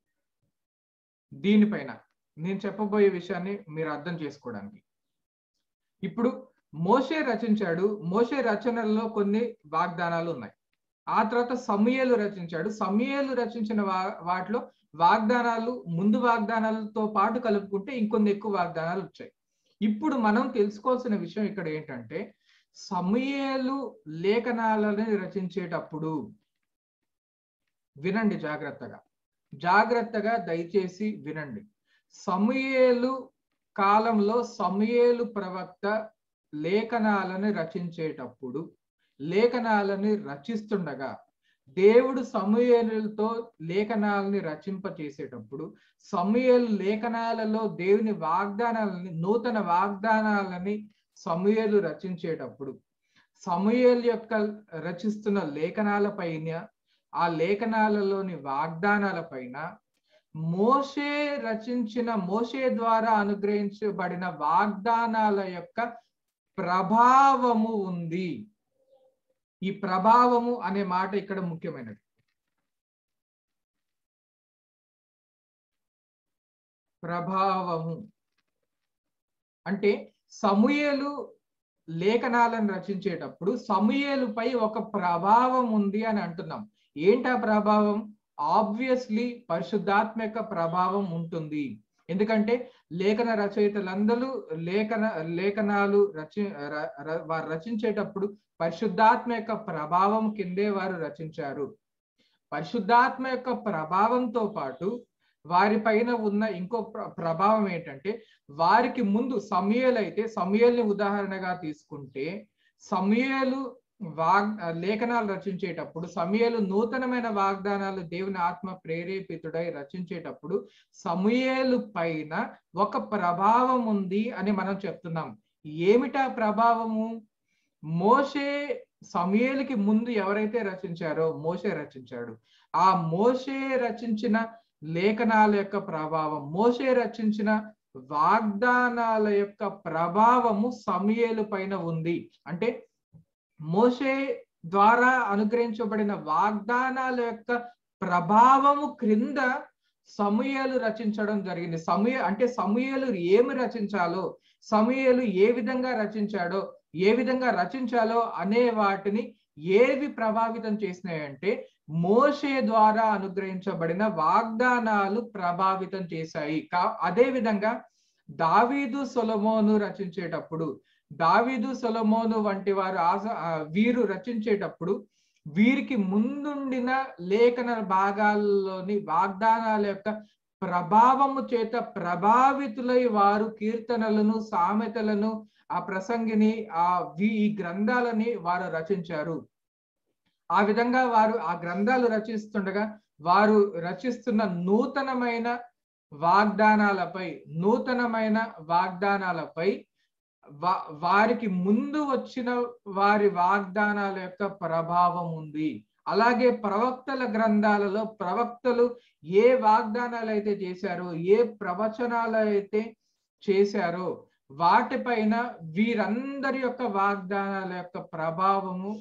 దీనిపైన నేను చెప్పబోయే విషయాన్ని మీరు అర్థం చేసుకోవడానికి ఇప్పుడు మోషే రచించాడు మోషే రచనల్లో కొన్ని వాగ్దానాలు ఉన్నాయి ఆ తర్వాత సమయలు రచించాడు సమయలు రచించిన వా వాటిలో వాగ్దానాలు ముందు వాగ్దానాలతో పాటు కలుపుకుంటే ఇంకొన్ని ఎక్కువ వాగ్దానాలు వచ్చాయి ఇప్పుడు మనం తెలుసుకోవాల్సిన విషయం ఇక్కడ ఏంటంటే సమయలు లేఖనాలని రచించేటప్పుడు వినండి జాగ్రత్తగా జాగ్రత్తగా దయచేసి వినండి సమయేలు కాలంలో సమయేలు ప్రవక్త లేఖనాలను రచించేటప్పుడు లేఖనాలని రచిస్తుండగా దేవుడు సమూయేలుతో లేఖనాలని రచింప చేసేటప్పుడు సమూయేలు లేఖనాలలో దేవుని వాగ్దానాలని నూతన వాగ్దానాలని సమూయేలు రచించేటప్పుడు సమూయేలు యొక్క రచిస్తున్న లేఖనాల పైన ఆ లేఖనాలలోని వాగ్దానాల పైన మోషే రచించిన మోషే ద్వారా అనుగ్రహించబడిన వాగ్దానాల యొక్క ప్రభావము ఉంది ఈ ప్రభావము అనే మాట ఇక్కడ ముఖ్యమైనది ప్రభావము అంటే సమూయేలు లేఖనాలను రచించేటప్పుడు సమూయేలుపై ఒక ప్రభావం ఉంది అని అంటున్నాం ఏంటా ప్రభావం ఆబ్వియస్లీ పరిశుద్ధాత్మక ప్రభావం ఉంటుంది ఎందుకంటే లేఖన రచయితలందరూ లేఖన లేఖనాలు రచి ర- ర- వారు రచించేటప్పుడు పరిశుద్ధాత్మ యొక్క ప్రభావం కిందే వారు రచించారు పరిశుద్ధాత్మ యొక్క ప్రభావంతో పాటు వారి పైన ఉన్న ఇంకో ప్ర- ప్రభావం ఏంటంటే వారికి ముందు సమయలు అయితే సమయల్ని ఉదాహరణగా తీసుకుంటే సమయలు వాగ్ లేఖనాలు రచించేటప్పుడు సమయలు నూతనమైన వాగ్దానాలు దేవుని ఆత్మ ప్రేరేపితుడై రచించేటప్పుడు సమయలు పైన ఒక ప్రభావం ఉంది అని మనం చెప్తున్నాం ఏమిటా ప్రభావము మోషే సమయలకి ముందు ఎవరైతే రచించారో మోషే రచించాడు ఆ మోషే రచించిన లేఖనాల యొక్క ప్రభావం మోషే రచించిన వాగ్దానాల యొక్క ప్రభావము సమయలు పైన ఉంది అంటే మోషే ద్వారా అనుగ్రహించబడిన వాగ్దానాల యొక్క ప్రభావము క్రింద సమూహలు రచించడం జరిగింది సమూహ అంటే సమూహలు ఏమి రచించాలో సమూహలు ఏ విధంగా రచించాడో ఏ విధంగా రచించాలో అనే వాటిని ఏవి ప్రభావితం చేసినాయంటే మోషే ద్వారా అనుగ్రహించబడిన వాగ్దానాలు ప్రభావితం చేశాయి కా అదే విధంగా దావీదు సొలమోను రచించేటప్పుడు దావీదు సొలమోను వంటి వారు ఆస ఆ, వీరు రచించేటప్పుడు వీరికి ముందుండిన లేఖన భాగాల్లోని వాగ్దానాల యొక్క ప్రభావము చేత ప్రభావితులై వారు కీర్తనలను సామెతలను ఆ ప్రసంగిని ఆ వీ- ఈ గ్రంథాలని వారు రచించారు ఆ విధంగా వారు ఆ గ్రంథాలు రచిస్తుండగా వారు రచిస్తున్న నూతనమైన వాగ్దానాలపై నూతనమైన వాగ్దానాలపై వా- వారికి ముందు వచ్చిన వారి వాగ్దానాల యొక్క ప్రభావం ఉంది అలాగే ప్రవక్తల గ్రంథాలలో ప్రవక్తలు ఏ వాగ్దానాలు అయితే చేశారో ఏ ప్రవచనాలు అయితే చేశారో వాటిపైన వీరందరి యొక్క వాగ్దానాల యొక్క ప్రభావము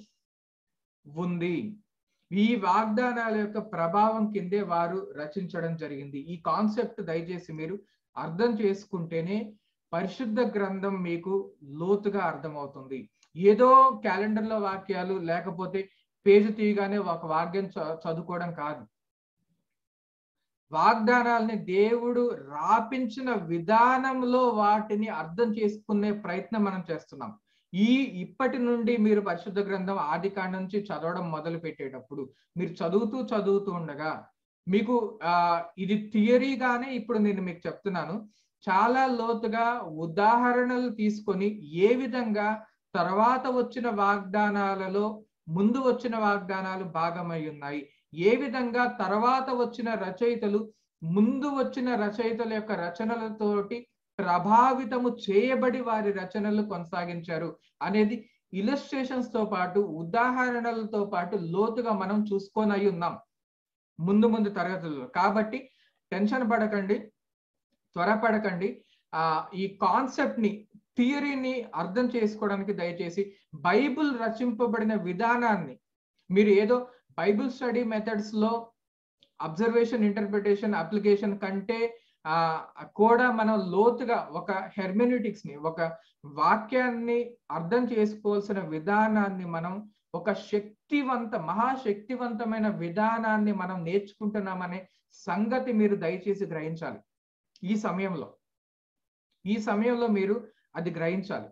ఉంది ఈ వాగ్దానాల యొక్క ప్రభావం కిందే వారు రచించడం జరిగింది ఈ కాన్సెప్ట్ దయచేసి మీరు అర్థం చేసుకుంటేనే పరిశుద్ధ గ్రంథం మీకు లోతుగా అర్థమవుతుంది ఏదో క్యాలెండర్లో వాక్యాలు లేకపోతే పేజీ తీయగానే ఒక వాక్యం చ- చదువుకోవడం కాదు వాగ్దానాల్ని దేవుడు రాపించిన విధానంలో వాటిని అర్థం చేసుకునే ప్రయత్నం మనం చేస్తున్నాం ఈ ఇప్పటి నుండి మీరు పరిశుద్ధ గ్రంథం ఆది కాండ నుంచి చదవడం మొదలు పెట్టేటప్పుడు మీరు చదువుతూ చదువుతూ ఉండగా మీకు ఆ ఇది థియరీగానే ఇప్పుడు నేను మీకు చెప్తున్నాను చాలా లోతుగా ఉదాహరణలు తీసుకొని ఏ విధంగా తర్వాత వచ్చిన వాగ్దానాలలో ముందు వచ్చిన వాగ్దానాలు భాగమై ఉన్నాయి ఏ విధంగా తర్వాత వచ్చిన రచయితలు ముందు వచ్చిన రచయితల యొక్క రచనలతోటి ప్రభావితము చేయబడి వారి రచనలు కొనసాగించారు అనేది ఇలస్ట్రేషన్స్ తో పాటు ఉదాహరణలతో పాటు లోతుగా మనం చూసుకొని అయి ఉన్నాం ముందు ముందు తరగతుల్లో కాబట్టి టెన్షన్ పడకండి త్వరపడకండి ఆ ఈ కాన్సెప్ట్ ని థియరీని అర్థం చేసుకోవడానికి దయచేసి బైబిల్ రచింపబడిన విధానాన్ని మీరు ఏదో బైబిల్ స్టడీ మెథడ్స్ లో అబ్జర్వేషన్ ఇంటర్ప్రిటేషన్ అప్లికేషన్ కంటే ఆ కూడా మనం లోతుగా ఒక హెర్మెన్యూటిక్స్ ని ఒక వాక్యాన్ని అర్థం చేసుకోవాల్సిన విధానాన్ని మనం ఒక శక్తివంత మహాశక్తివంతమైన విధానాన్ని మనం నేర్చుకుంటున్నామనే సంగతి మీరు దయచేసి గ్రహించాలి ఈ సమయంలో ఈ సమయంలో మీరు అది గ్రహించాలి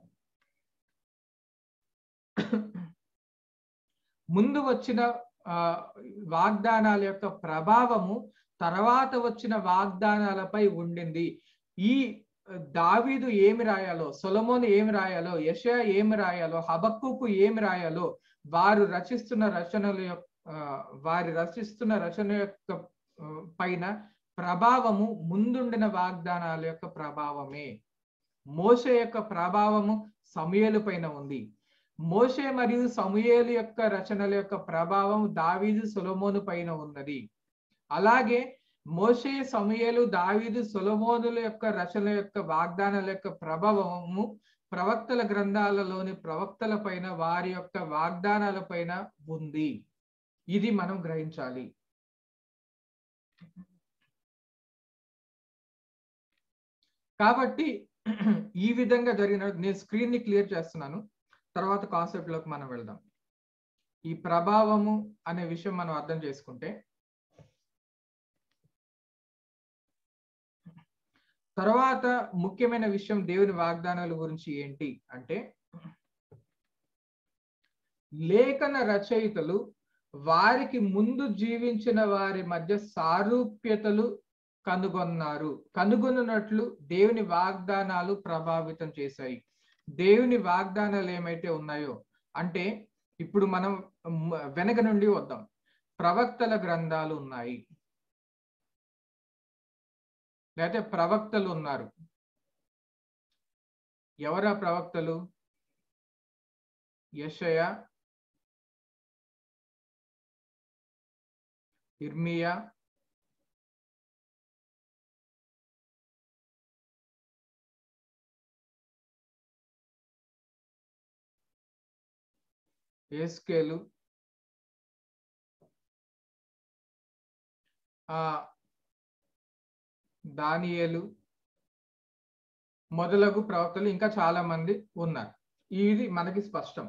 ముందు వచ్చిన ఆ, వాగ్దానాల యొక్క ప్రభావము తర్వాత వచ్చిన వాగ్దానాలపై ఉండింది ఈ దావీదు ఏమి రాయాలో సొలమోను ఏమి రాయాలో యషయా ఏమి రాయాలో హబక్కుకు ఏమి రాయాలో వారు రచిస్తున్న రచనల యొక్క ఆ, వారి రచిస్తున్న రచన యొక్క ఆ, పైన ప్రభావము ముందుండిన వాగ్దానాల యొక్క ప్రభావమే మోషే యొక్క ప్రభావము సమయలు పైన ఉంది మోషే మరియు సమూయేలు యొక్క రచనల యొక్క ప్రభావం దావీదు సొలమోను పైన ఉన్నది అలాగే మోషే సమూయేలు దావీదు సొలమోనుల యొక్క రచనల యొక్క వాగ్దానాల యొక్క ప్రభావము ప్రవక్తల గ్రంథాలలోని ప్రవక్తల పైన వారి యొక్క వాగ్దానాల పైన ఉంది ఇది మనం గ్రహించాలి కాబట్టి ఈ విధంగా జరిగిన నేను స్క్రీన్ ని క్లియర్ చేస్తున్నాను తర్వాత కాన్సెప్ట్ లోకి మనం వెళ్దాం ఈ ప్రభావము అనే విషయం మనం అర్థం చేసుకుంటే తర్వాత ముఖ్యమైన విషయం దేవుని వాగ్దానాల గురించి ఏంటి అంటే లేఖన రచయితలు వారికి ముందు జీవించిన వారి మధ్య సారూప్యతలు కనుగొన్నారు కనుగొన్నట్లు దేవుని వాగ్దానాలు ప్రభావితం చేశాయి దేవుని వాగ్దానాలు ఏమైతే ఉన్నాయో అంటే ఇప్పుడు మనం మ- వెనక నుండి వద్దాం ప్రవక్తల గ్రంథాలు ఉన్నాయి లేకపోతే ప్రవక్తలు ఉన్నారు ఎవరా ప్రవక్తలు యషయ ఇర్మియా ఏస్కేలు ఆ దానియేలు మొదలగు ప్రవక్తలు ఇంకా చాలా మంది ఉన్నారు ఇది మనకి స్పష్టం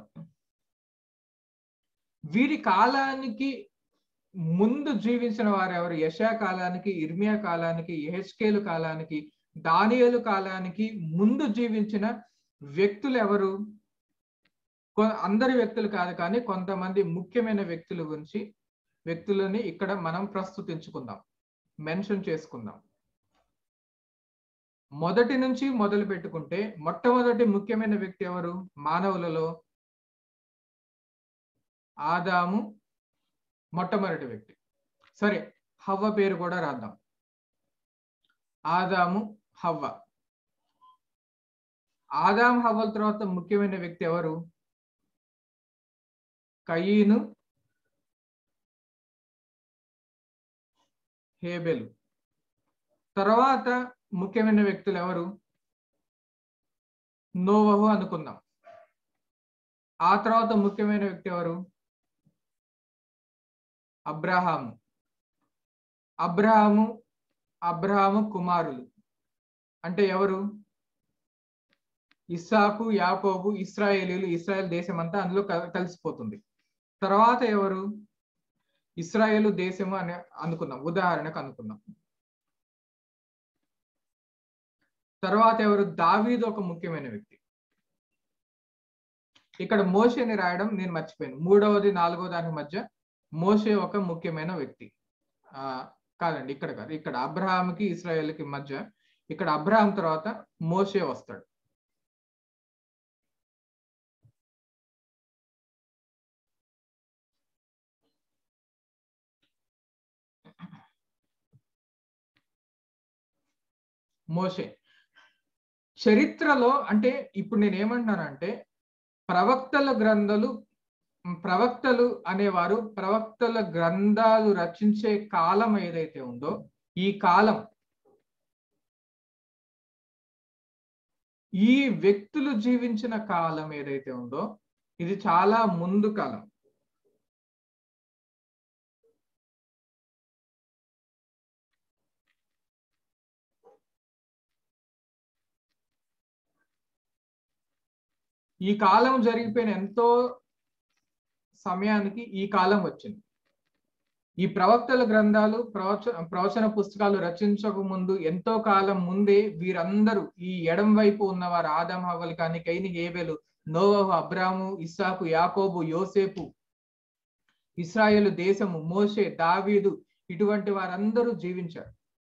వీరి కాలానికి ముందు జీవించిన వారు ఎవరు యశా కాలానికి ఇర్మియా కాలానికి ఎహెచ్కేలు కాలానికి దానియేలు కాలానికి ముందు జీవించిన వ్యక్తులు ఎవరు కొ- అందరి వ్యక్తులు కాదు కానీ కొంతమంది ముఖ్యమైన వ్యక్తుల గురించి వ్యక్తులని ఇక్కడ మనం ప్రస్తుతించుకుందాం మెన్షన్ చేసుకుందాం మొదటి నుంచి మొదలు పెట్టుకుంటే మొట్టమొదటి ముఖ్యమైన వ్యక్తి ఎవరు మానవులలో ఆదాము మొట్టమొదటి వ్యక్తి సరే హవ్వ పేరు కూడా రాద్దాం ఆదాము హవ్వ ఆదాం హవ్వల తర్వాత ముఖ్యమైన వ్యక్తి ఎవరు కయీను హేబెలు తర్వాత ముఖ్యమైన వ్యక్తులు ఎవరు నోవహు అనుకుందాం ఆ తర్వాత ముఖ్యమైన వ్యక్తి ఎవరు అబ్రహాము అబ్రహాము అబ్రహాము కుమారులు అంటే ఎవరు ఇస్సాకు యాకోబు ఇస్రాయేలీలు ఇస్రాయేల్ దేశం అంతా అందులో కల- కలిసిపోతుంది తర్వాత ఎవరు ఇస్రాయేలు దేశము అని అనుకుందాం ఉదాహరణకు అనుకుందాం తర్వాత ఎవరు దావీదు ఒక ముఖ్యమైన వ్యక్తి ఇక్కడ మోషేని రాయడం నేను మర్చిపోయాను మూడవది నాలుగో దాని మధ్య మోషే ఒక ముఖ్యమైన వ్యక్తి ఆ కాదండి ఇక్కడ కాదు ఇక్కడ అబ్రహాంకి ఇస్రాయేల్కి మధ్య ఇక్కడ అబ్రహాం తర్వాత మోషే వస్తాడు మోషే చరిత్రలో అంటే ఇప్పుడు నేను ఏమంటున్నానంటే ప్రవక్తల గ్రంథాలు ప్రవక్తలు అనేవారు ప్రవక్తల గ్రంథాలు రచించే కాలం ఏదైతే ఉందో ఈ కాలం ఈ వ్యక్తులు జీవించిన కాలం ఏదైతే ఉందో ఇది చాలా ముందు కాలం ఈ కాలం జరిగిపోయిన ఎంతో సమయానికి ఈ కాలం వచ్చింది ఈ ప్రవక్తల గ్రంథాలు ప్రవచ ప్రవచన పుస్తకాలు రచించక ముందు ఎంతో కాలం ముందే వీరందరూ ఈ ఎడం వైపు ఉన్నవారు ఆదం హవల్ కానీ కైని హేబెలు నోవహు అబ్రాము ఇస్సాకు యాకోబు యోసేపు ఇస్రాయేలు దేశము మోషే దావీదు ఇటువంటి వారందరూ జీవించారు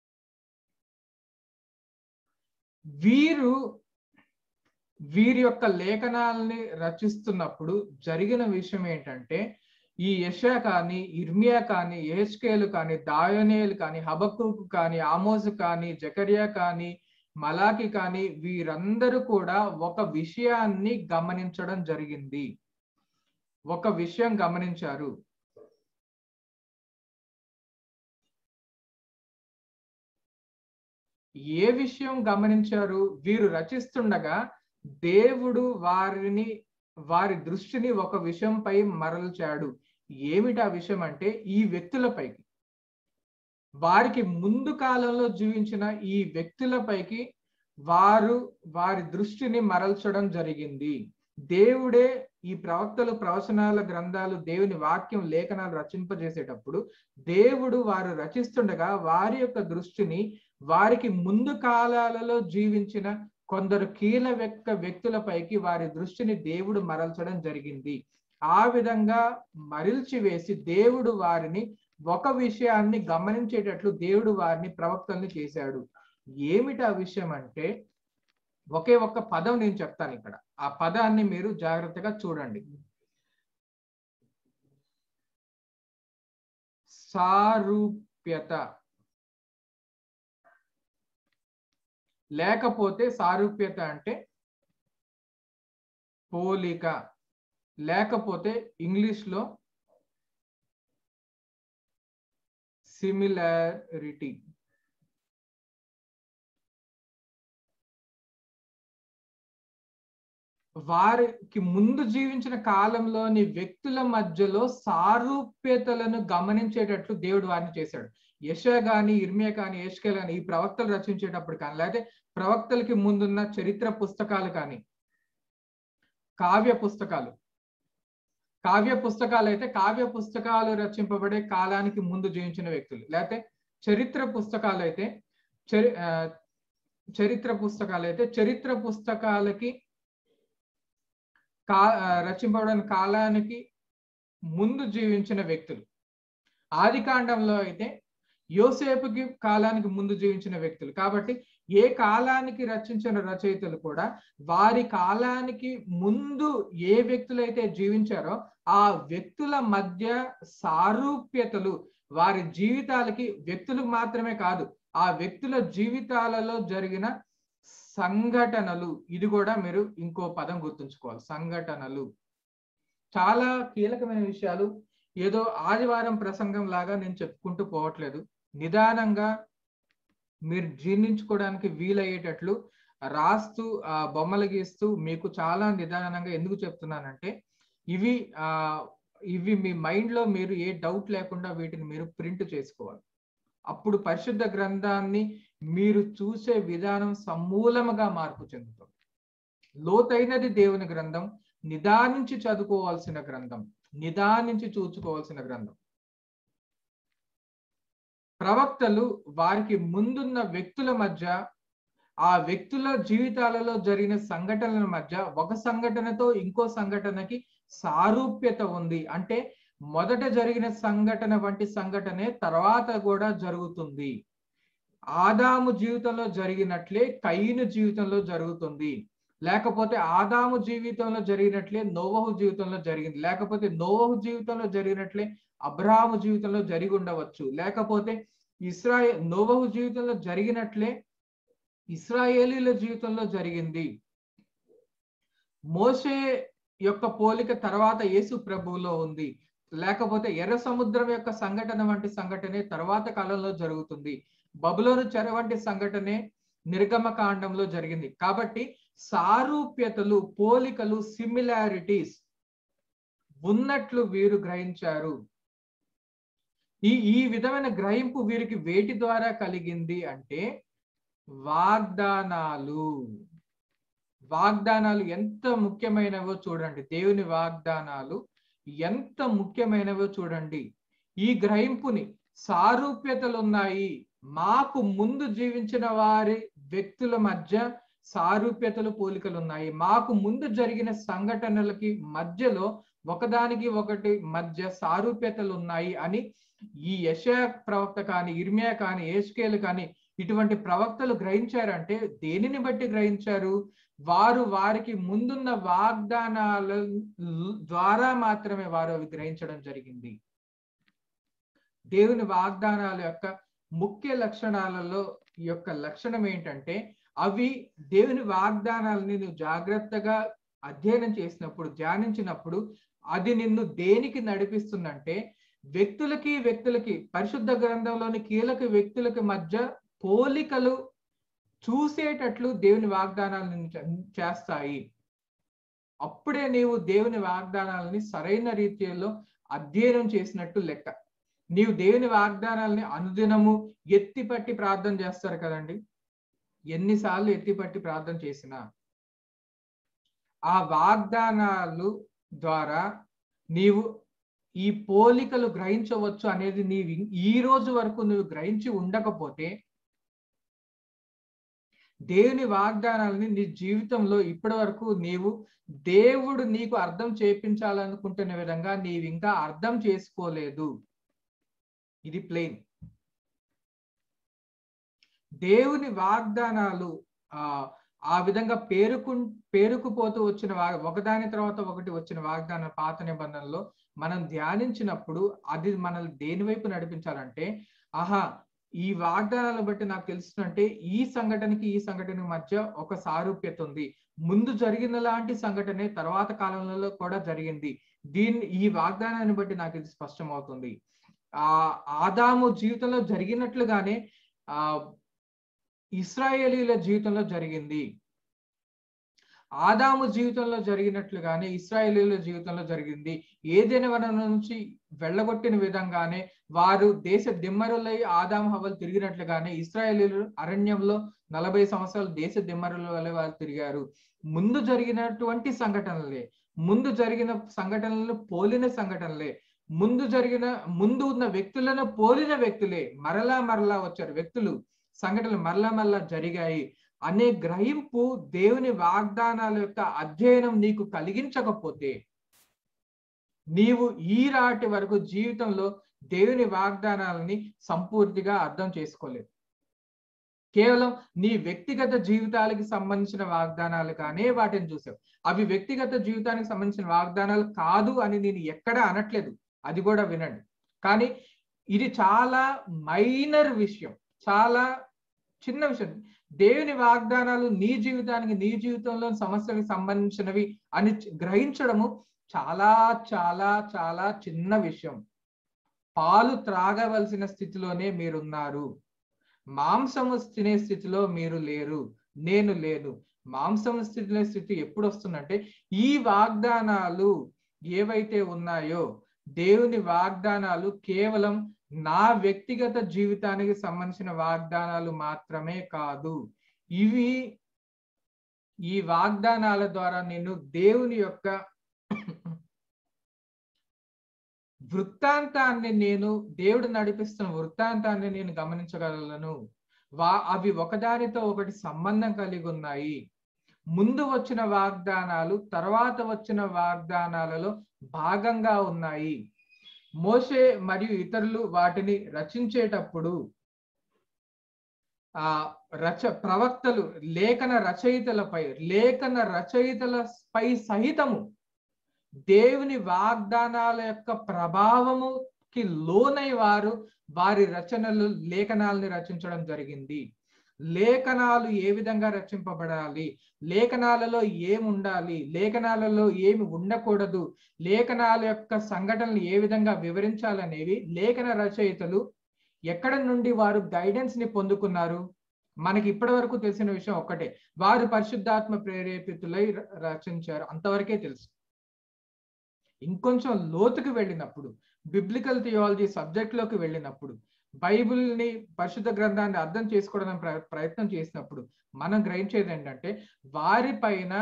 వీరు వీరి యొక్క లేఖనాలని రచిస్తున్నప్పుడు జరిగిన విషయం ఏంటంటే ఈ యషా కానీ ఇర్మియా కానీ ఏహెచ్కేలు కానీ దాయనేలు కానీ హబక్కుకు కానీ ఆమోసు కానీ జకరియా కానీ మలాకి కానీ వీరందరూ కూడా ఒక విషయాన్ని గమనించడం జరిగింది ఒక విషయం గమనించారు ఏ విషయం గమనించారు వీరు రచిస్తుండగా దేవుడు వారిని వారి దృష్టిని ఒక విషయంపై మరల్చాడు ఏమిటి ఆ విషయం అంటే ఈ వ్యక్తులపైకి వారికి ముందు కాలంలో జీవించిన ఈ వ్యక్తులపైకి వారు వారి దృష్టిని మరల్చడం జరిగింది దేవుడే ఈ ప్రవక్తలు ప్రవచనాల గ్రంథాలు దేవుని వాక్యం లేఖనాలు రచింపజేసేటప్పుడు దేవుడు వారు రచిస్తుండగా వారి యొక్క దృష్టిని వారికి ముందు కాలాలలో జీవించిన కొందరు కీలక వ్యక్తులపైకి వారి దృష్టిని దేవుడు మరల్చడం జరిగింది ఆ విధంగా మరిల్చి వేసి దేవుడు వారిని ఒక విషయాన్ని గమనించేటట్లు దేవుడు వారిని ప్రవక్తల్ని చేశాడు ఏమిటి ఆ విషయం అంటే ఒకే ఒక్క పదం నేను చెప్తాను ఇక్కడ ఆ పదాన్ని మీరు జాగ్రత్తగా చూడండి సారూప్యత లేకపోతే సారూప్యత అంటే పోలిక లేకపోతే ఇంగ్లీష్ లో సిమిలారిటీ వారికి ముందు జీవించిన కాలంలోని వ్యక్తుల మధ్యలో సారూప్యతలను గమనించేటట్లు దేవుడు వారిని చేశాడు యశ గాని ఇర్మియా కానీ ఏష్కేల్ కానీ ఈ ప్రవక్తలు రచించేటప్పుడు కానీ లేకపోతే ప్రవక్తలకి ముందున్న చరిత్ర పుస్తకాలు కానీ కావ్య పుస్తకాలు కావ్య పుస్తకాలు అయితే కావ్య పుస్తకాలు రచింపబడే కాలానికి ముందు జీవించిన వ్యక్తులు లేకపోతే చరిత్ర పుస్తకాలు అయితే చరి చరిత్ర పుస్తకాలు అయితే చరిత్ర పుస్తకాలకి కా రచింపబడిన కాలానికి ముందు జీవించిన వ్యక్తులు ఆది కాండంలో అయితే యోసేపుకి కాలానికి ముందు జీవించిన వ్యక్తులు కాబట్టి ఏ కాలానికి రచించిన రచయితలు కూడా వారి కాలానికి ముందు ఏ వ్యక్తులైతే జీవించారో ఆ వ్యక్తుల మధ్య సారూప్యతలు వారి జీవితాలకి వ్యక్తులకు మాత్రమే కాదు ఆ వ్యక్తుల జీవితాలలో జరిగిన సంఘటనలు ఇది కూడా మీరు ఇంకో పదం గుర్తుంచుకోవాలి సంఘటనలు చాలా కీలకమైన విషయాలు ఏదో ఆదివారం ప్రసంగం లాగా నేను చెప్పుకుంటూ పోవట్లేదు నిదానంగా మీరు జీర్ణించుకోవడానికి వీలయ్యేటట్లు రాస్తూ ఆ బొమ్మలు గీస్తూ మీకు చాలా నిదానంగా ఎందుకు చెప్తున్నానంటే ఇవి ఆ ఇవి మీ మైండ్ లో మీరు ఏ డౌట్ లేకుండా వీటిని మీరు ప్రింట్ చేసుకోవాలి అప్పుడు పరిశుద్ధ గ్రంథాన్ని మీరు చూసే విధానం సమూలముగా మార్పు చెందుతుంది లోతైనది దేవుని గ్రంథం నిదానించి చదువుకోవాల్సిన గ్రంథం నిదానించి చూచుకోవాల్సిన గ్రంథం ప్రవక్తలు వారికి ముందున్న వ్యక్తుల మధ్య ఆ వ్యక్తుల జీవితాలలో జరిగిన సంఘటనల మధ్య ఒక సంఘటనతో ఇంకో సంఘటనకి సారూప్యత ఉంది అంటే మొదట జరిగిన సంఘటన వంటి సంఘటనే తర్వాత కూడా జరుగుతుంది ఆదాము జీవితంలో జరిగినట్లే కయ్యను జీవితంలో జరుగుతుంది లేకపోతే ఆదాము జీవితంలో జరిగినట్లే నోవహు జీవితంలో జరిగింది లేకపోతే నోవహు జీవితంలో జరిగినట్లే అబ్రాహాము జీవితంలో జరిగి ఉండవచ్చు లేకపోతే ఇస్రాయే నోవహు జీవితంలో జరిగినట్లే ఇస్రాయేలీల జీవితంలో జరిగింది మోసే యొక్క పోలిక తర్వాత యేసు ప్రభువులో ఉంది లేకపోతే ఎర్ర సముద్రం యొక్క సంఘటన వంటి సంఘటనే తర్వాత కాలంలో జరుగుతుంది బబులోను చెర వంటి సంఘటనే నిర్గమ కాండంలో జరిగింది కాబట్టి సారూప్యతలు పోలికలు సిమిలారిటీస్ ఉన్నట్లు వీరు గ్రహించారు ఈ ఈ విధమైన గ్రహింపు వీరికి వేటి ద్వారా కలిగింది అంటే వాగ్దానాలు వాగ్దానాలు ఎంత ముఖ్యమైనవో చూడండి దేవుని వాగ్దానాలు ఎంత ముఖ్యమైనవో చూడండి ఈ గ్రహింపుని సారూప్యతలు ఉన్నాయి మాకు ముందు జీవించిన వారి వ్యక్తుల మధ్య సారూప్యతలు పోలికలు ఉన్నాయి మాకు ముందు జరిగిన సంఘటనలకి మధ్యలో ఒకదానికి ఒకటి మధ్య సారూప్యతలు ఉన్నాయి అని ఈ యశ ప్రవక్త కానీ ఇర్మియా కానీ ఏస్కేలు కానీ ఇటువంటి ప్రవక్తలు గ్రహించారంటే దేనిని బట్టి గ్రహించారు వారు వారికి ముందున్న వాగ్దానాల ద్వారా మాత్రమే వారు అవి గ్రహించడం జరిగింది దేవుని వాగ్దానాల యొక్క ముఖ్య లక్షణాలలో ఈ యొక్క లక్షణం ఏంటంటే అవి దేవుని వాగ్దానాలని నువ్వు జాగ్రత్తగా అధ్యయనం చేసినప్పుడు ధ్యానించినప్పుడు అది నిన్ను దేనికి నడిపిస్తుందంటే వ్యక్తులకి వ్యక్తులకి పరిశుద్ధ గ్రంథంలోని కీలక వ్యక్తులకి మధ్య పోలికలు చూసేటట్లు దేవుని వాగ్దానాలను చేస్తాయి అప్పుడే నీవు దేవుని వాగ్దానాలని సరైన రీతిలో అధ్యయనం చేసినట్టు లెక్క నీవు దేవుని వాగ్దానాలని అనుదినము ఎత్తిపట్టి ప్రార్థన చేస్తారు కదండి ఎన్నిసార్లు ఎత్తిపట్టి ప్రార్థన చేసినా ఆ వాగ్దానాలు ద్వారా నీవు ఈ పోలికలు గ్రహించవచ్చు అనేది నీవు ఇం- ఈ రోజు వరకు నువ్వు గ్రహించి ఉండకపోతే దేవుని వాగ్దానాలని నీ జీవితంలో ఇప్పటి వరకు నీవు దేవుడు నీకు అర్థం చేపించాలనుకుంటున్న విధంగా నీవు ఇంకా అర్థం చేసుకోలేదు ఇది ప్లెయిన్ దేవుని వాగ్దానాలు ఆ ఆ విధంగా పేరుకు పేరుకుపోతూ వచ్చిన వా ఒకదాని తర్వాత ఒకటి వచ్చిన వాగ్దాన పాత నిబంధనలో మనం ధ్యానించినప్పుడు అది మనల్ని దేని వైపు నడిపించాలంటే ఆహా ఈ వాగ్దానాలను బట్టి నాకు తెలుస్తుందంటే ఈ సంఘటనకి ఈ సంఘటనకి మధ్య ఒక సారూప్యత ఉంది ముందు జరిగిన లాంటి సంఘటనే తర్వాత కాలంలో కూడా జరిగింది దీన్ని ఈ వాగ్దానాన్ని బట్టి నాకు ఇది స్పష్టమవుతుంది ఆ ఆదాము జీవితంలో జరిగినట్లుగానే ఆ ఇస్రాయేలీల జీవితంలో జరిగింది ఆదాము జీవితంలో జరిగినట్లుగానే ఇస్రాయేలీల జీవితంలో జరిగింది ఏదైనా వనం నుంచి వెళ్ళగొట్టిన విధంగానే వారు దేశ దిమ్మరులై ఆదాము హవలు తిరిగినట్లుగానే ఇస్రాయేలీలు అరణ్యంలో నలభై సంవత్సరాలు దేశ దిమ్మరుల వల్ల వారు తిరిగారు ముందు జరిగినటువంటి సంఘటనలే ముందు జరిగిన సంఘటనలను పోలిన సంఘటనలే ముందు జరిగిన ముందు ఉన్న వ్యక్తులను పోలిన వ్యక్తులే మరలా మరలా వచ్చారు వ్యక్తులు సంఘటనలు మరలా మరలా జరిగాయి అనే గ్రహింపు దేవుని వాగ్దానాల యొక్క అధ్యయనం నీకు కలిగించకపోతే నీవు ఈ రాటి వరకు జీవితంలో దేవుని వాగ్దానాలని సంపూర్తిగా అర్థం చేసుకోలేదు కేవలం నీ వ్యక్తిగత జీవితాలకి సంబంధించిన వాగ్దానాలు కానీ వాటిని చూసావు అవి వ్యక్తిగత జీవితానికి సంబంధించిన వాగ్దానాలు కాదు అని నేను ఎక్కడా అనట్లేదు అది కూడా వినండి కానీ ఇది చాలా మైనర్ విషయం చాలా చిన్న విషయం దేవుని వాగ్దానాలు నీ జీవితానికి నీ జీవితంలో సమస్యలకు సంబంధించినవి అని గ్రహించడము చాలా చాలా చాలా చిన్న విషయం పాలు త్రాగవలసిన స్థితిలోనే మీరున్నారు మాంసము తినే స్థితిలో మీరు లేరు నేను లేను మాంసము తినే స్థితి ఎప్పుడు వస్తుందంటే ఈ వాగ్దానాలు ఏవైతే ఉన్నాయో దేవుని వాగ్దానాలు కేవలం నా వ్యక్తిగత జీవితానికి సంబంధించిన వాగ్దానాలు మాత్రమే కాదు ఇవి ఈ వాగ్దానాల ద్వారా నేను దేవుని యొక్క వృత్తాంతాన్ని నేను దేవుడు నడిపిస్తున్న వృత్తాంతాన్ని నేను గమనించగలను వా అవి ఒకదానితో ఒకటి సంబంధం కలిగి ఉన్నాయి ముందు వచ్చిన వాగ్దానాలు తర్వాత వచ్చిన వాగ్దానాలలో భాగంగా ఉన్నాయి మోసే మరియు ఇతరులు వాటిని రచించేటప్పుడు ఆ రచ ప్రవక్తలు లేఖన రచయితలపై లేఖన రచయితలపై సహితము దేవుని వాగ్దానాల యొక్క ప్రభావముకి లోనై వారు వారి రచనలు లేఖనాలని రచించడం జరిగింది లేఖనాలు ఏ విధంగా రచింపబడాలి లేఖనాలలో ఏమి ఉండాలి లేఖనాలలో ఏమి ఉండకూడదు లేఖనాల యొక్క సంఘటనలు ఏ విధంగా వివరించాలనేవి లేఖన రచయితలు ఎక్కడ నుండి వారు గైడెన్స్ ని పొందుకున్నారు మనకి ఇప్పటి వరకు తెలిసిన విషయం ఒక్కటే వారు పరిశుద్ధాత్మ ప్రేరేపితులై రచించారు అంతవరకే తెలుసు ఇంకొంచెం లోతుకు వెళ్ళినప్పుడు బిబ్లికల్ థియాలజీ సబ్జెక్ట్ లోకి వెళ్ళినప్పుడు బైబిల్ ని పరిశుద్ధ గ్రంథాన్ని అర్థం చేసుకోవడానికి ప్రయత్నం చేసినప్పుడు మనం గ్రహించేది ఏంటంటే వారి పైన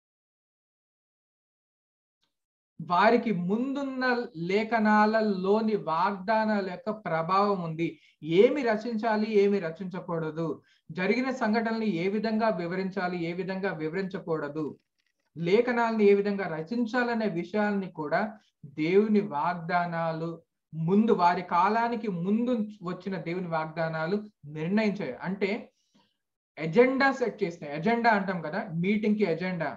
వారికి ముందున్న లేఖనాలలోని వాగ్దానాల యొక్క ప్రభావం ఉంది ఏమి రచించాలి ఏమి రచించకూడదు జరిగిన సంఘటనలు ఏ విధంగా వివరించాలి ఏ విధంగా వివరించకూడదు లేఖనాలను ఏ విధంగా రచించాలనే విషయాల్ని కూడా దేవుని వాగ్దానాలు ముందు వారి కాలానికి ముందు వచ్చిన దేవుని వాగ్దానాలు నిర్ణయించాయి అంటే ఎజెండా సెట్ చేసిన ఎజెండా అంటాం కదా మీటింగ్ కి ఎజెండా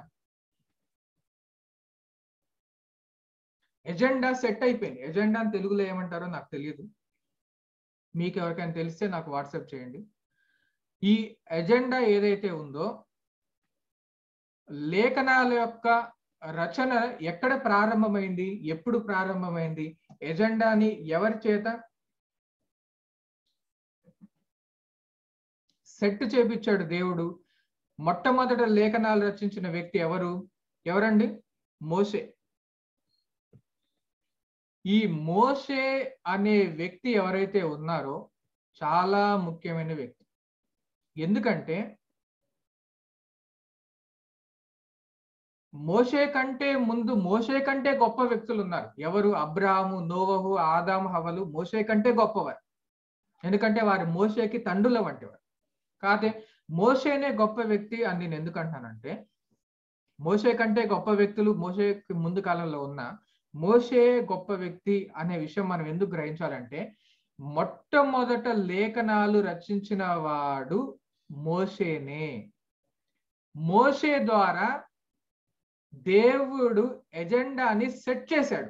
ఎజెండా సెట్ అయిపోయింది ఎజెండా అని తెలుగులో ఏమంటారో నాకు తెలియదు మీకు ఎవరికైనా తెలిస్తే నాకు వాట్సాప్ చేయండి ఈ ఎజెండా ఏదైతే ఉందో లేఖనాల యొక్క రచన ఎక్కడ ప్రారంభమైంది ఎప్పుడు ప్రారంభమైంది ఎజెండాని ఎవరి చేత సెట్ చేపించాడు దేవుడు మొట్టమొదట లేఖనాలు రచించిన వ్యక్తి ఎవరు ఎవరండి మోసే ఈ మోసే అనే వ్యక్తి ఎవరైతే ఉన్నారో చాలా ముఖ్యమైన వ్యక్తి ఎందుకంటే మోషే కంటే ముందు మోషే కంటే గొప్ప వ్యక్తులు ఉన్నారు ఎవరు అబ్రాహాము నోవహు ఆదాము హవలు మోషే కంటే గొప్పవారు ఎందుకంటే వారి మోషేకి తండ్రుల వంటివారు కాదే మోషేనే గొప్ప వ్యక్తి అని నేను ఎందుకు అంటానంటే మోషే కంటే గొప్ప వ్యక్తులు మోషేకి ముందు కాలంలో ఉన్న మోషే గొప్ప వ్యక్తి అనే విషయం మనం ఎందుకు గ్రహించాలంటే మొట్టమొదట లేఖనాలు రచించిన వాడు మోషేనే మోషే ద్వారా దేవుడు ఎజెండాని సెట్ చేశాడు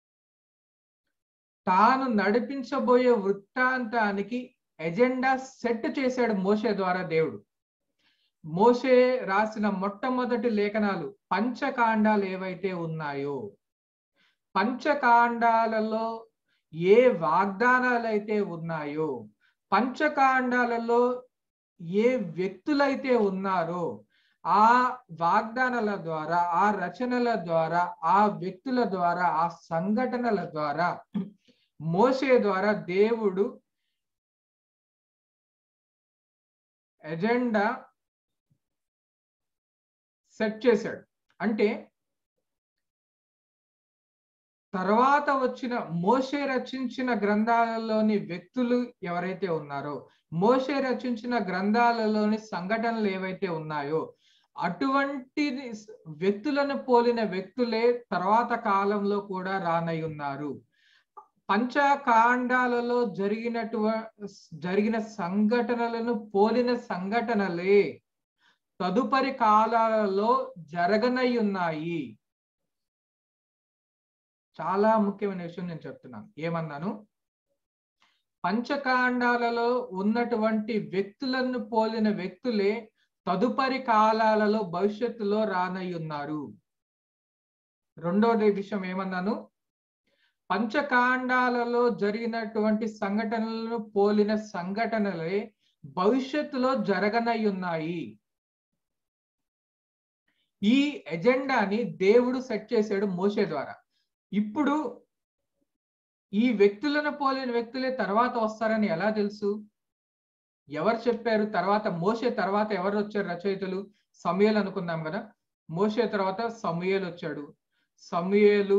తాను నడిపించబోయే వృత్తాంతానికి ఎజెండా సెట్ చేశాడు మోషే ద్వారా దేవుడు మోషే రాసిన మొట్టమొదటి లేఖనాలు పంచకాండాలు ఏవైతే ఉన్నాయో పంచకాండాలలో ఏ వాగ్దానాలు అయితే ఉన్నాయో పంచకాండాలలో ఏ వ్యక్తులైతే ఉన్నారో ఆ వాగ్దానాల ద్వారా ఆ రచనల ద్వారా ఆ వ్యక్తుల ద్వారా ఆ సంఘటనల ద్వారా మోసే ద్వారా దేవుడు ఎజెండా సెట్ చేశాడు అంటే తర్వాత వచ్చిన మోషే రచించిన గ్రంథాలలోని వ్యక్తులు ఎవరైతే ఉన్నారో మోషే రచించిన గ్రంథాలలోని సంఘటనలు ఏవైతే ఉన్నాయో అటువంటి వ్యక్తులను పోలిన వ్యక్తులే తర్వాత కాలంలో కూడా రానై ఉన్నారు పంచకాండాలలో జరిగినటు జరిగిన సంఘటనలను పోలిన సంఘటనలే తదుపరి కాలాలలో జరగనై ఉన్నాయి చాలా ముఖ్యమైన విషయం నేను చెప్తున్నాను ఏమన్నాను పంచకాండాలలో ఉన్నటువంటి వ్యక్తులను పోలిన వ్యక్తులే తదుపరి కాలాలలో భవిష్యత్తులో రానై ఉన్నారు రెండోది విషయం ఏమన్నాను పంచకాండాలలో జరిగినటువంటి సంఘటనలను పోలిన సంఘటనలే భవిష్యత్తులో జరగనై ఉన్నాయి ఈ ఎజెండాని దేవుడు సెట్ చేశాడు మోసే ద్వారా ఇప్పుడు ఈ వ్యక్తులను పోలిన వ్యక్తులే తర్వాత వస్తారని ఎలా తెలుసు ఎవరు చెప్పారు తర్వాత మోసే తర్వాత ఎవరు వచ్చారు రచయితలు సమయలు అనుకున్నాం కదా మోసే తర్వాత సమయలు వచ్చాడు సమయలు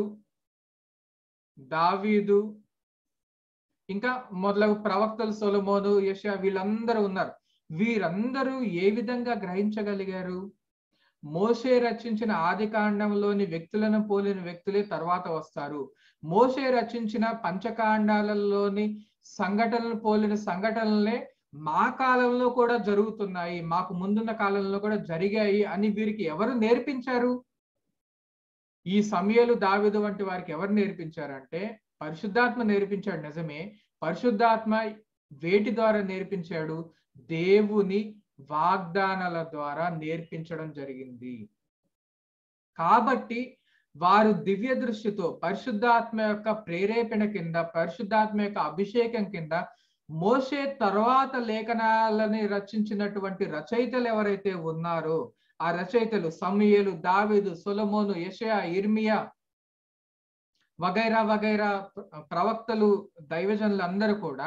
దావీదు ఇంకా మొదలగు ప్రవక్తలు సొలమోను యశ వీళ్ళందరూ ఉన్నారు వీరందరూ ఏ విధంగా గ్రహించగలిగారు మోసే రచించిన ఆది కాండంలోని వ్యక్తులను పోలిన వ్యక్తులే తర్వాత వస్తారు మోసే రచించిన పంచకాండాలలోని సంఘటనలు పోలిన సంఘటనలే మా కాలంలో కూడా జరుగుతున్నాయి మాకు ముందున్న కాలంలో కూడా జరిగాయి అని వీరికి ఎవరు నేర్పించారు ఈ సమయాలు దావిదు వంటి వారికి ఎవరు నేర్పించారంటే పరిశుద్ధాత్మ నేర్పించాడు నిజమే పరిశుద్ధాత్మ వేటి ద్వారా నేర్పించాడు దేవుని వాగ్దానాల ద్వారా నేర్పించడం జరిగింది కాబట్టి వారు దివ్య దృష్టితో పరిశుద్ధాత్మ యొక్క ప్రేరేపణ కింద పరిశుద్ధాత్మ యొక్క అభిషేకం కింద మోసే తర్వాత లేఖనాలని రచించినటువంటి రచయితలు ఎవరైతే ఉన్నారో ఆ రచయితలు సమయలు దావిదు సొలమోను యషయా ఇర్మియా వగైరా వగైరా ప్రవక్తలు దైవజనులు అందరూ కూడా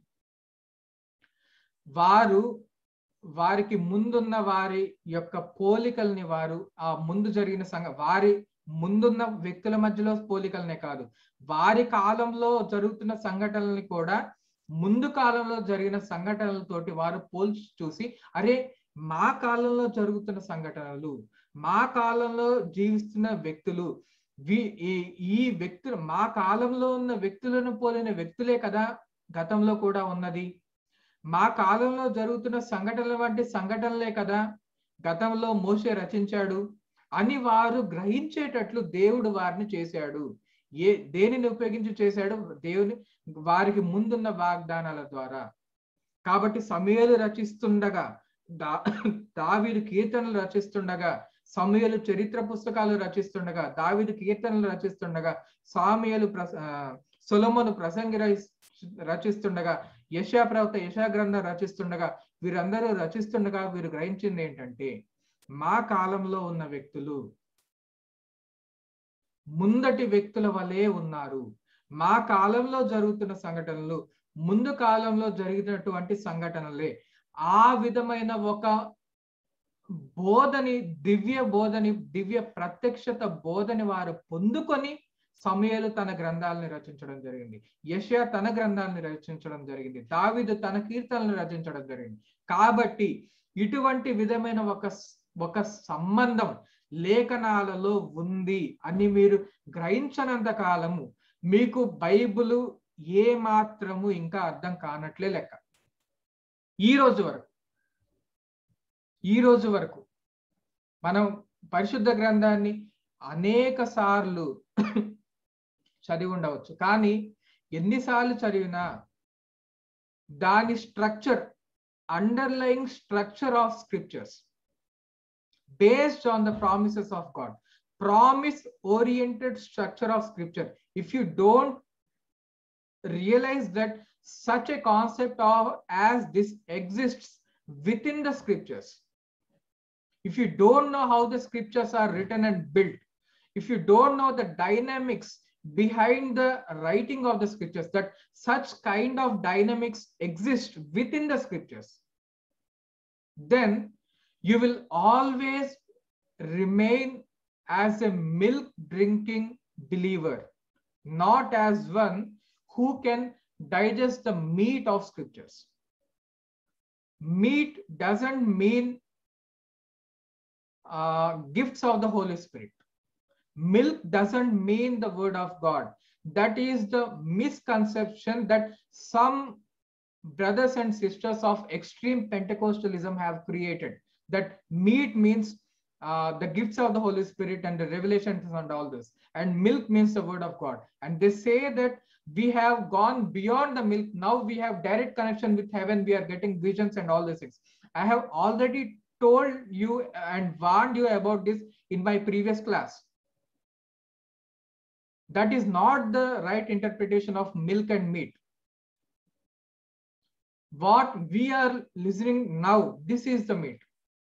వారు వారికి ముందున్న వారి యొక్క పోలికల్ని వారు ఆ ముందు జరిగిన సంఘ వారి ముందున్న వ్యక్తుల మధ్యలో పోలికలనే కాదు వారి కాలంలో జరుగుతున్న సంఘటనల్ని కూడా ముందు కాలంలో జరిగిన సంఘటనలతోటి వారు పోల్చి చూసి అరే మా కాలంలో జరుగుతున్న సంఘటనలు మా కాలంలో జీవిస్తున్న వ్యక్తులు ఈ వ్యక్తులు మా కాలంలో ఉన్న వ్యక్తులను పోలిన వ్యక్తులే కదా గతంలో కూడా ఉన్నది మా కాలంలో జరుగుతున్న సంఘటనల వంటి సంఘటనలే కదా గతంలో మోసే రచించాడు అని వారు గ్రహించేటట్లు దేవుడు వారిని చేశాడు ఏ దేనిని ఉపయోగించి చేశాడు దేవుని వారికి ముందున్న వాగ్దానాల ద్వారా కాబట్టి సమయాలు రచిస్తుండగా దా దావీదు కీర్తనలు రచిస్తుండగా సమయలు చరిత్ర పుస్తకాలు రచిస్తుండగా దావిదు కీర్తనలు రచిస్తుండగా సామయలు ప్రస సొలమును ప్రసంగి రచిస్తుండగా యశా ప్రవక్త యశా గ్రంథం రచిస్తుండగా వీరందరూ రచిస్తుండగా వీరు గ్రహించింది ఏంటంటే మా కాలంలో ఉన్న వ్యక్తులు ముందటి వ్యక్తుల వలె ఉన్నారు మా కాలంలో జరుగుతున్న సంఘటనలు ముందు కాలంలో జరిగినటువంటి సంఘటనలే ఆ విధమైన ఒక బోధని దివ్య బోధని దివ్య ప్రత్యక్షత బోధని వారు పొందుకొని సమయలు తన గ్రంథాలను రచించడం జరిగింది యషయా తన గ్రంథాలను రచించడం జరిగింది దావిదు తన కీర్తనలను రచించడం జరిగింది కాబట్టి ఇటువంటి విధమైన ఒక ఒక సంబంధం లేఖనాలలో ఉంది అని మీరు గ్రహించనంత కాలము మీకు బైబిల్ ఏ మాత్రము ఇంకా అర్థం కానట్లే లెక్క ఈ రోజు వరకు ఈ రోజు వరకు మనం పరిశుద్ధ గ్రంథాన్ని అనేక సార్లు చదివి ఉండవచ్చు కానీ ఎన్నిసార్లు చదివినా దాని structure underlying structure of scriptures based on the promises of God promise oriented structure of scripture if you don't realize that such a concept of as this exists within the scriptures if you don't know how the scriptures are written and built if you don't know the dynamics behind the writing of the scriptures that such kind of dynamics exist within the scriptures then you will always remain as a milk drinking believer not as one who can digest the meat of scriptures. Meat doesn't mean uh, gifts of the Holy Spirit. Milk doesn't mean the word of God. That is the misconception that some brothers and sisters of extreme Pentecostalism have created. That meat means uh, the gifts of the Holy Spirit and the revelations and all this. And milk means the word of God. And they say that we have gone beyond the milk. Now we have direct connection with heaven. We are getting visions and all these things. I have already told you and warned you about this in my previous class. That is not the right interpretation of milk and meat. What we are listening now, this is the meat.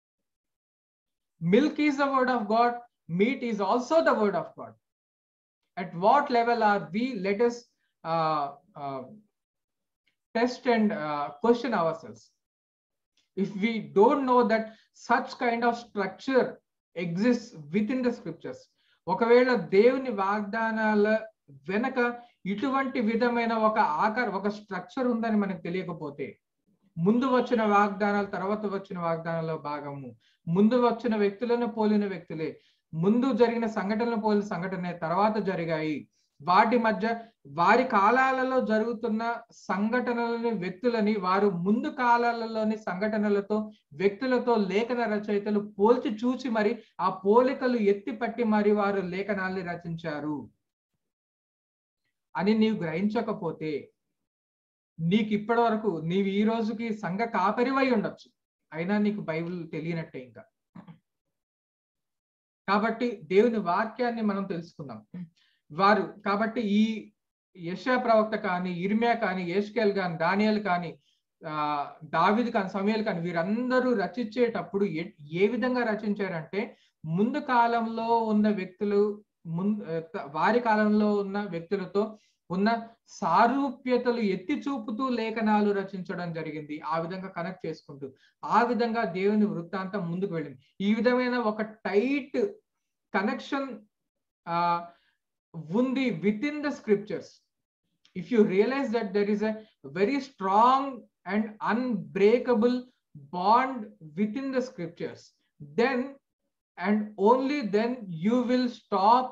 Milk is the word of God. Meat is also the word of God. At what level are we? Let us uh, uh, test and uh, question ourselves. If we don't know that such kind of structure exists within the scriptures, ఒకవేళ దేవుని వాగ్దానాల వెనక ఇటువంటి విధమైన ఒక ఆకార ఒక structure ఉందని మనకు తెలియకపోతే ముందు వచ్చిన వాగ్దానాలు తర్వాత వచ్చిన వాగ్దానాల్లో భాగము ముందు వచ్చిన వ్యక్తులను పోలిన వ్యక్తులే ముందు జరిగిన సంఘటనలు పోలిన సంఘటనే తర్వాత జరిగాయి వాటి మధ్య వారి కాలాలలో జరుగుతున్న సంఘటనలని వ్యక్తులని వారు ముందు కాలాలలోని సంఘటనలతో వ్యక్తులతో లేఖన రచయితలు పోల్చి చూసి మరి ఆ పోలికలు ఎత్తి పట్టి మరి వారు లేఖనాల్ని రచించారు అని నీవు గ్రహించకపోతే నీకు ఇప్పటి వరకు నీవు ఈ రోజుకి సంఘ కాపరివై ఉండొచ్చు అయినా నీకు బైబిల్ తెలియనట్టే ఇంకా కాబట్టి దేవుని వాక్యాన్ని మనం తెలుసుకుందాం వారు కాబట్టి ఈ యశా ప్రవక్త కానీ ఇర్మియా కానీ ఏష్కేల్ కానీ దానియల్ కానీ ఆ దావిది కానీ సమయాలు కానీ వీరందరూ రచించేటప్పుడు ఏ విధంగా రచించారంటే ముందు కాలంలో ఉన్న వ్యక్తులు ముందు వారి కాలంలో ఉన్న వ్యక్తులతో ఉన్న సారూప్యతలు ఎత్తి చూపుతూ లేఖనాలు రచించడం జరిగింది ఆ విధంగా కనెక్ట్ చేసుకుంటూ ఆ విధంగా దేవుని వృత్తాంతం ముందుకు వెళ్ళింది ఈ విధమైన ఒక టైట్ కనెక్షన్ ఆ ఉంది within the scriptures if you realize that there is a very strong and unbreakable bond within the scriptures then and only then you will stop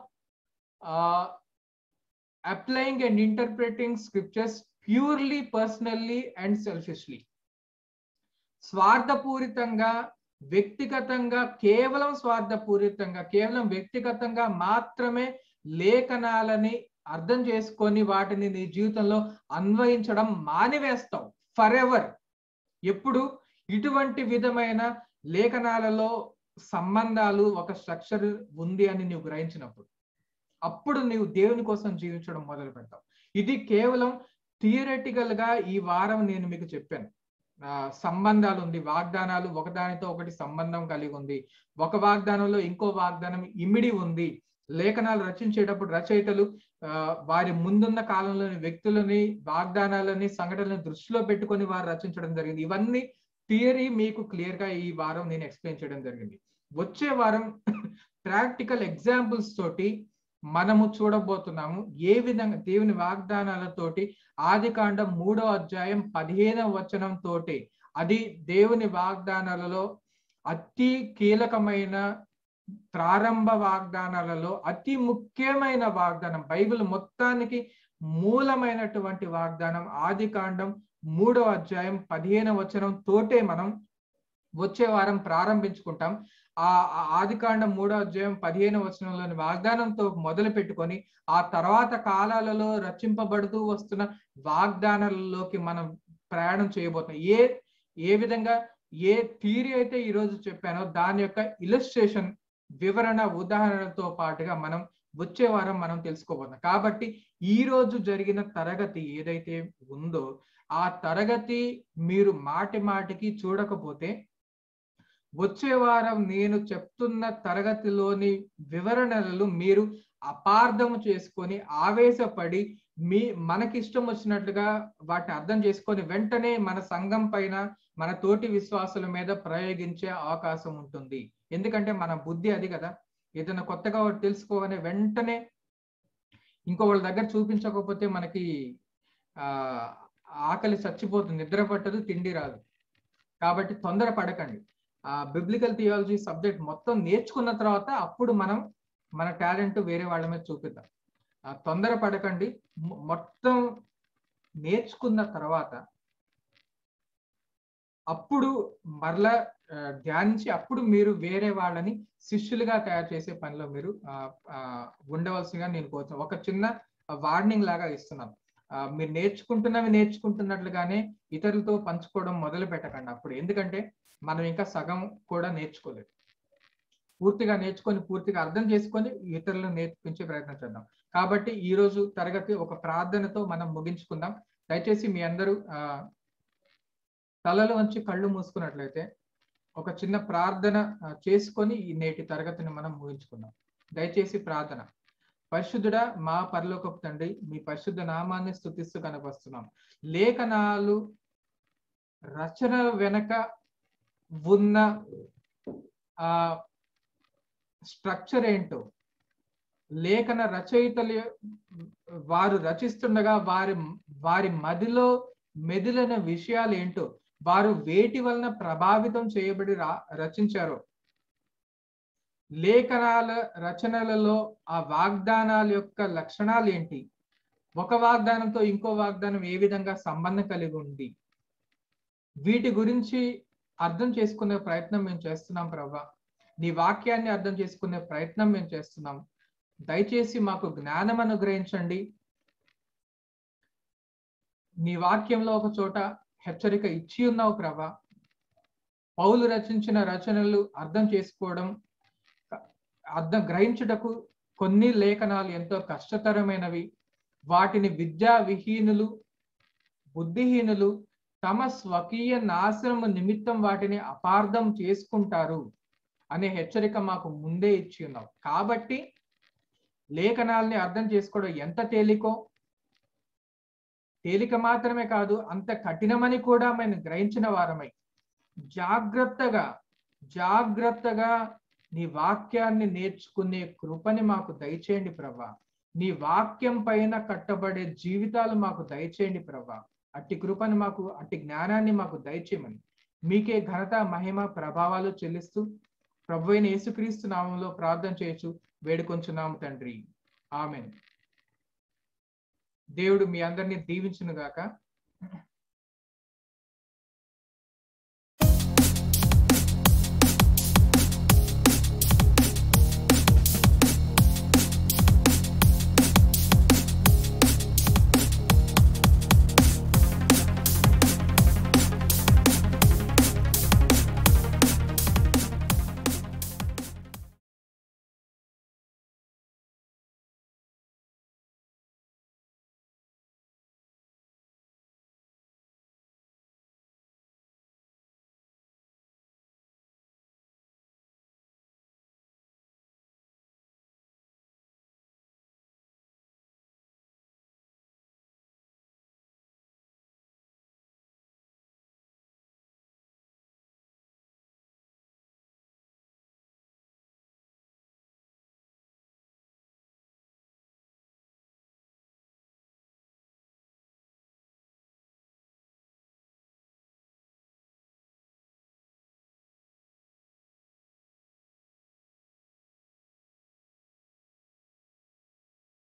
applying and interpreting scriptures purely personally and selfishly స్వార్థపూరితంగా వ్యక్తిగతంగా కేవలం స్వార్థపూరితంగా కేవలం వ్యక్తిగతంగా మాత్రమే లేఖనాలని అర్థం చేసుకొని వాటిని నీ జీవితంలో అన్వయించడం మానివేస్తావు ఫర్ ఎవర్ ఎప్పుడు ఇటువంటి విధమైన లేఖనాలలో సంబంధాలు ఒక స్ట్రక్చర్ ఉంది అని నువ్వు గ్రహించినప్పుడు అప్పుడు నీవు దేవుని కోసం జీవించడం మొదలు పెడతావు ఇది కేవలం థియరటికల్ గా ఈ వారం నేను మీకు చెప్పాను సంబంధాలు ఉంది వాగ్దానాలు ఒకదానితో ఒకటి సంబంధం కలిగి ఉంది ఒక వాగ్దానంలో ఇంకో వాగ్దానం ఇమిడి ఉంది లేఖనాలు రచించేటప్పుడు రచయితలు వారి ముందున్న కాలంలోని వ్యక్తులని వాగ్దానాలని సంఘటనలను దృష్టిలో పెట్టుకొని వారు రచించడం జరిగింది ఇవన్నీ థియరీ మీకు క్లియర్ గా ఈ వారం నేను ఎక్స్ప్లెయిన్ చేయడం జరిగింది వచ్చే వారం ప్రాక్టికల్ ఎగ్జాంపుల్స్ తోటి మనము చూడబోతున్నాము ఏ విధంగా దేవుని వాగ్దానాలతోటి ఆది కాండం మూడో అధ్యాయం పదిహేనవ వచనం తోటి అది దేవుని వాగ్దానాలలో అతి కీలకమైన ప్రారంభ వాగ్దానాలలో అతి ముఖ్యమైన వాగ్దానం బైబిల్ మొత్తానికి మూలమైనటువంటి వాగ్దానం ఆది కాండం మూడో అధ్యాయం పదిహేను వచనం తోటే మనం వచ్చే వారం ప్రారంభించుకుంటాం ఆ ఆది కాండం మూడో అధ్యాయం పదిహేను వచనంలోని వాగ్దానంతో మొదలు పెట్టుకొని ఆ తర్వాత కాలాలలో రచింపబడుతూ వస్తున్న వాగ్దానాలలోకి మనం ప్రయాణం చేయబోతున్నాం ఏ ఏ విధంగా ఏ థీరీ అయితే ఈ రోజు చెప్పానో దాని యొక్క ఇలస్ట్రేషన్ వివరణ ఉదాహరణతో పాటుగా మనం వచ్చే వారం మనం తెలుసుకోబోతున్నాం కాబట్టి ఈ రోజు జరిగిన తరగతి ఏదైతే ఉందో ఆ తరగతి మీరు మాటి మాటికి చూడకపోతే వచ్చే వారం నేను చెప్తున్న తరగతిలోని వివరణలు మీరు అపార్థం చేసుకొని ఆవేశపడి మీ మనకిష్టం వచ్చినట్లుగా వాటిని అర్థం చేసుకొని వెంటనే మన సంఘం పైన మన తోటి విశ్వాసుల మీద ప్రయోగించే అవకాశం ఉంటుంది ఎందుకంటే మన బుద్ధి అది కదా ఏదైనా కొత్తగా ఒకటి తెలుసుకోగానే వెంటనే ఇంకో వాళ్ళ దగ్గర చూపించకపోతే మనకి ఆ ఆకలి చచ్చిపోతుంది నిద్ర పట్టదు తిండి రాదు కాబట్టి తొందర పడకండి ఆ బిబ్లికల్ థియాలజీ సబ్జెక్ట్ మొత్తం నేర్చుకున్న తర్వాత అప్పుడు మనం మన టాలెంట్ వేరే వాళ్ళ మీద చూపిద్దాం ఆ తొందర పడకండి మొత్తం నేర్చుకున్న తర్వాత అప్పుడు మరలా ధ్యానించి అప్పుడు మీరు వేరే వాళ్ళని శిష్యులుగా తయారు చేసే పనిలో మీరు ఉండవలసిందిగా నేను కోరుతున్నాను ఒక చిన్న వార్నింగ్ లాగా ఇస్తున్నాను మీరు నేర్చుకుంటున్నవి నేర్చుకుంటున్నట్లుగానే ఇతరులతో పంచుకోవడం మొదలు పెట్టకండి అప్పుడు ఎందుకంటే మనం ఇంకా సగం కూడా నేర్చుకోలేదు పూర్తిగా నేర్చుకొని పూర్తిగా అర్థం చేసుకొని ఇతరులను నేర్పించే ప్రయత్నం చేద్దాం కాబట్టి ఈ రోజు తరగతి ఒక ప్రార్థనతో మనం ముగించుకుందాం దయచేసి మీ అందరూ ఆ తలలు వంచి కళ్ళు మూసుకున్నట్లయితే ఒక చిన్న ప్రార్థన చేసుకొని ఈ నేటి తరగతిని మనం ముగించుకుందాం దయచేసి ప్రార్థన పరిశుద్ధుడా మా పరలోకపు తండ్రి మీ పరిశుద్ధ నామాన్ని స్థుతిస్తూ కనపరుస్తున్నాం లేఖనాలు రచన వెనక ఉన్న ఆ స్ట్రక్చర్ ఏంటో లేఖన రచయితలు వారు రచిస్తుండగా వారి వారి మదిలో మెదిలిన విషయాలు ఏంటో వారు వేటి వలన ప్రభావితం చేయబడి రచించారో లేఖనాల రచనలలో ఆ వాగ్దానాల యొక్క లక్షణాలు ఏంటి ఒక వాగ్దానంతో ఇంకో వాగ్దానం ఏ విధంగా సంబంధం కలిగి ఉంది వీటి గురించి అర్థం చేసుకునే ప్రయత్నం మేము చేస్తున్నాం ప్రభా నీ వాక్యాన్ని అర్థం చేసుకునే ప్రయత్నం మేము చేస్తున్నాం దయచేసి మాకు జ్ఞానం అనుగ్రహించండి నీ వాక్యంలో ఒక చోట హెచ్చరిక ఇచ్చి ఉన్నావు ప్రభా పౌలు రచించిన రచనలు అర్థం చేసుకోవడం అర్థం గ్రహించుటకు కొన్ని లేఖనాలు ఎంతో కష్టతరమైనవి వాటిని విద్యా విహీనులు బుద్ధిహీనులు తమ స్వకీయ నాశనము నిమిత్తం వాటిని అపార్థం చేసుకుంటారు అనే హెచ్చరిక మాకు ముందే ఇచ్చి ఉన్నావు కాబట్టి లేఖనాల్ని అర్థం చేసుకోవడం ఎంత తేలికో తేలిక మాత్రమే కాదు అంత కఠినమని కూడా మేము గ్రహించిన వారమై జాగ్రత్తగా జాగ్రత్తగా నీ వాక్యాన్ని నేర్చుకునే కృపని మాకు దయచేయండి ప్రభా నీ వాక్యం పైన కట్టబడే జీవితాలు మాకు దయచేయండి ప్రభా అట్టి కృపని మాకు అట్టి జ్ఞానాన్ని మాకు దయచేయమని మీకే ఘనత మహిమ ప్రభావాలు చెల్లిస్తూ ప్రభు అయిన యేసుక్రీస్తు నామంలో ప్రార్థన చేయొచ్చు వేడుకొంచున్నాము తండ్రి ఆమెన్ దేవుడు మీ అందరినీ దీవించును గాక